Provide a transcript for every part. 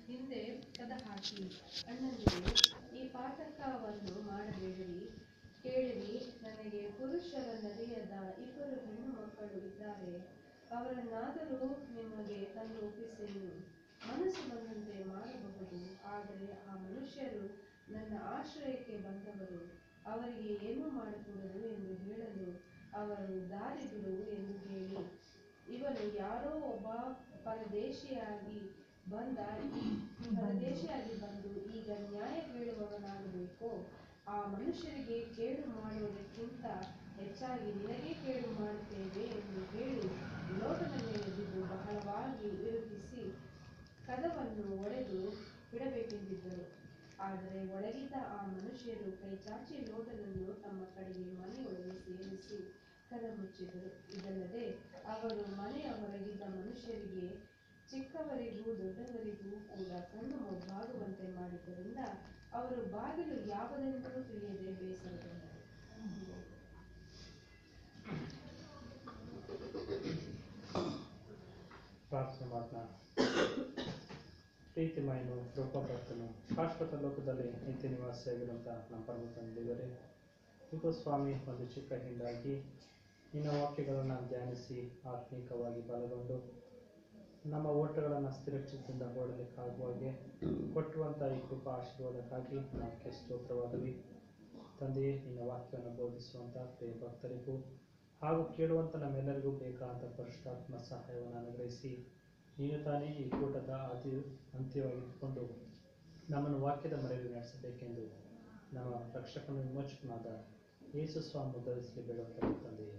ಹಿಂದೆ ಕದ ಹಾಕಿ ಅಣ್ಣಂದಿರು ಈ ಪಾತಕವನ್ನು ಮಾಡಬೇಡಿರಿ ಕೇಳಿರಿ ನನಗೆ ಪುರುಷರನ್ನರಿಯದ ಇಬ್ಬರು ಹೆಣ್ಣು ಮಕ್ಕಳು ಇದ್ದಾರೆ ಅವರನ್ನಾದರೂ ನಿಮಗೆ ತಂದು ಒಪ್ಪಿಸೆನು ಮನಸ್ಸು ಬಂದಂತೆ ಮಾಡಬಹುದು ಆದರೆ ಆ ಮನುಷ್ಯರು ನನ್ನ ಆಶ್ರಯಕ್ಕೆ ಬಂದವರು ಅವರಿಗೆ ಏನು ಮಾಡಕೂಡದು ಎಂದು ಹೇಳಲು ಅವರು ದಾರಿ ಬಿಡು ಎಂದು ಹೇಳಿ ಇವನು ಯಾರೋ ಒಬ್ಬ ಪರದೇಶಿಯಾಗಿ ಬಂದ ಪರದೇಶಿಯಾಗಿ ಬಂದು ಈಗ ನ್ಯಾಯ ಕೇಳುವವನಾಗಬೇಕು ಆ ಮನುಷ್ಯರಿಗೆ ಕೇಡು ಮಾಡುವುದಕ್ಕಿಂತ ಹೆಚ್ಚಾಗಿ ನಿನಗೆ ಕೇಡು ಮಾಡುತ್ತೇವೆ ಎಂದು ಹೇಳಿ ಲೋಟನ ಮೇಲೆ ಬಿದ್ದು ಬಹಳವಾಗಿ ವಿರೋಧಿಸಿ ಕದವನ್ನು ಒಡೆದು ಬಿಡಬೇಕೆಂದಿದ್ದರು ಆದರೆ ಒಳಗಿದ್ದ ಆ ಮನುಷ್ಯರು ಕೈಚಾಚಿ ಲೋಟನನ್ನು ತಮ್ಮ ಕಡೆಗೆ ಮನೆಯೊಳಗೆ ಸೇರಿಸಿ ಕದ ಮುಚ್ಚಿದರು ಇದಲ್ಲದೆ ಅವರು ಮನೆಯ ಹೊರಗಿದ್ದ ಮನುಷ್ಯರಿಗೆ ಚಿಕ್ಕವರಿಗೂ ದೊಡ್ಡವರಿಗೂ ಕೂಡ ಕಣ್ಣು ಮೊಬ್ಬಾಗುವಂತೆ ಮಾಡಿದ್ದರಿಂದ ಅವರು ಬಾಗಿಲು ಯಾವುದೆಂದು ತಿಳಿಯದೆ ಬೇಸರಗೊಂಡರು ಪ್ರಾರ್ಥನೆ ಮಾಡೋಣ ಪ್ರೀತಿಮಯನು ಕೃಪಾಭಕ್ತನು ಶಾಶ್ವತ ಲೋಕದಲ್ಲಿ ನಿತ್ಯ ನಿವಾಸಿಯಾಗಿರುವಂಥ ನಮ್ಮ ಪರಮ ತಂದೆಯವರೇ ಇದು ಸ್ವಾಮಿ ಒಂದು ಚಿಕ್ಕ ಹಿಂದಾಗಿ ನಿನ್ನ ವಾಕ್ಯಗಳನ್ನು ಧ್ಯಾನಿಸಿ ಆತ್ಮಿಕವಾಗಿ ಬಲಗೊಂಡು ನಮ್ಮ ಓಟಗಳನ್ನು ಸ್ಥಿರಚಿತದಿಂದ ಓಡಲಿಕ್ಕಾಗುವ ಹಾಗೆ ಕೊಟ್ಟುವಂಥ ಈ ಕೃಪಾ ಆಶೀರ್ವಾದಕ್ಕಾಗಿ ನಮಗೆ ಸ್ತೋತ್ರವಾದವಿ ತಂದೆಯೇ ನಿನ್ನ ವಾಕ್ಯವನ್ನು ಬೋಧಿಸುವಂಥ ಪ್ರಿಯ ಭಕ್ತರಿಗೂ ಹಾಗೂ ಕೇಳುವಂಥ ನಮ್ಮೆಲ್ಲರಿಗೂ ಬೇಕಾದಂಥ ಪರಿಶುದ್ಧಾತ್ಮ ಸಹಾಯವನ್ನು ಅನುಗ್ರಹಿಸಿ ನೀನು ತಾನೇ ಈ ಕೂಟದ ಅತಿ ಅಂತ್ಯವಾಗಿದ್ದುಕೊಂಡು ನಮ್ಮನ್ನು ವಾಕ್ಯದ ಮರೆಯಲ್ಲಿ ನಡೆಸಬೇಕೆಂದು ನಮ್ಮ ರಕ್ಷಕನ ವಿಮೋಚಕನಾದ ಯೇಸು ಸ್ವಾಮಿ ಉದ್ಧರಿಸಲಿ ಬೇಡುವಂಥ ತಂದೆಯೇ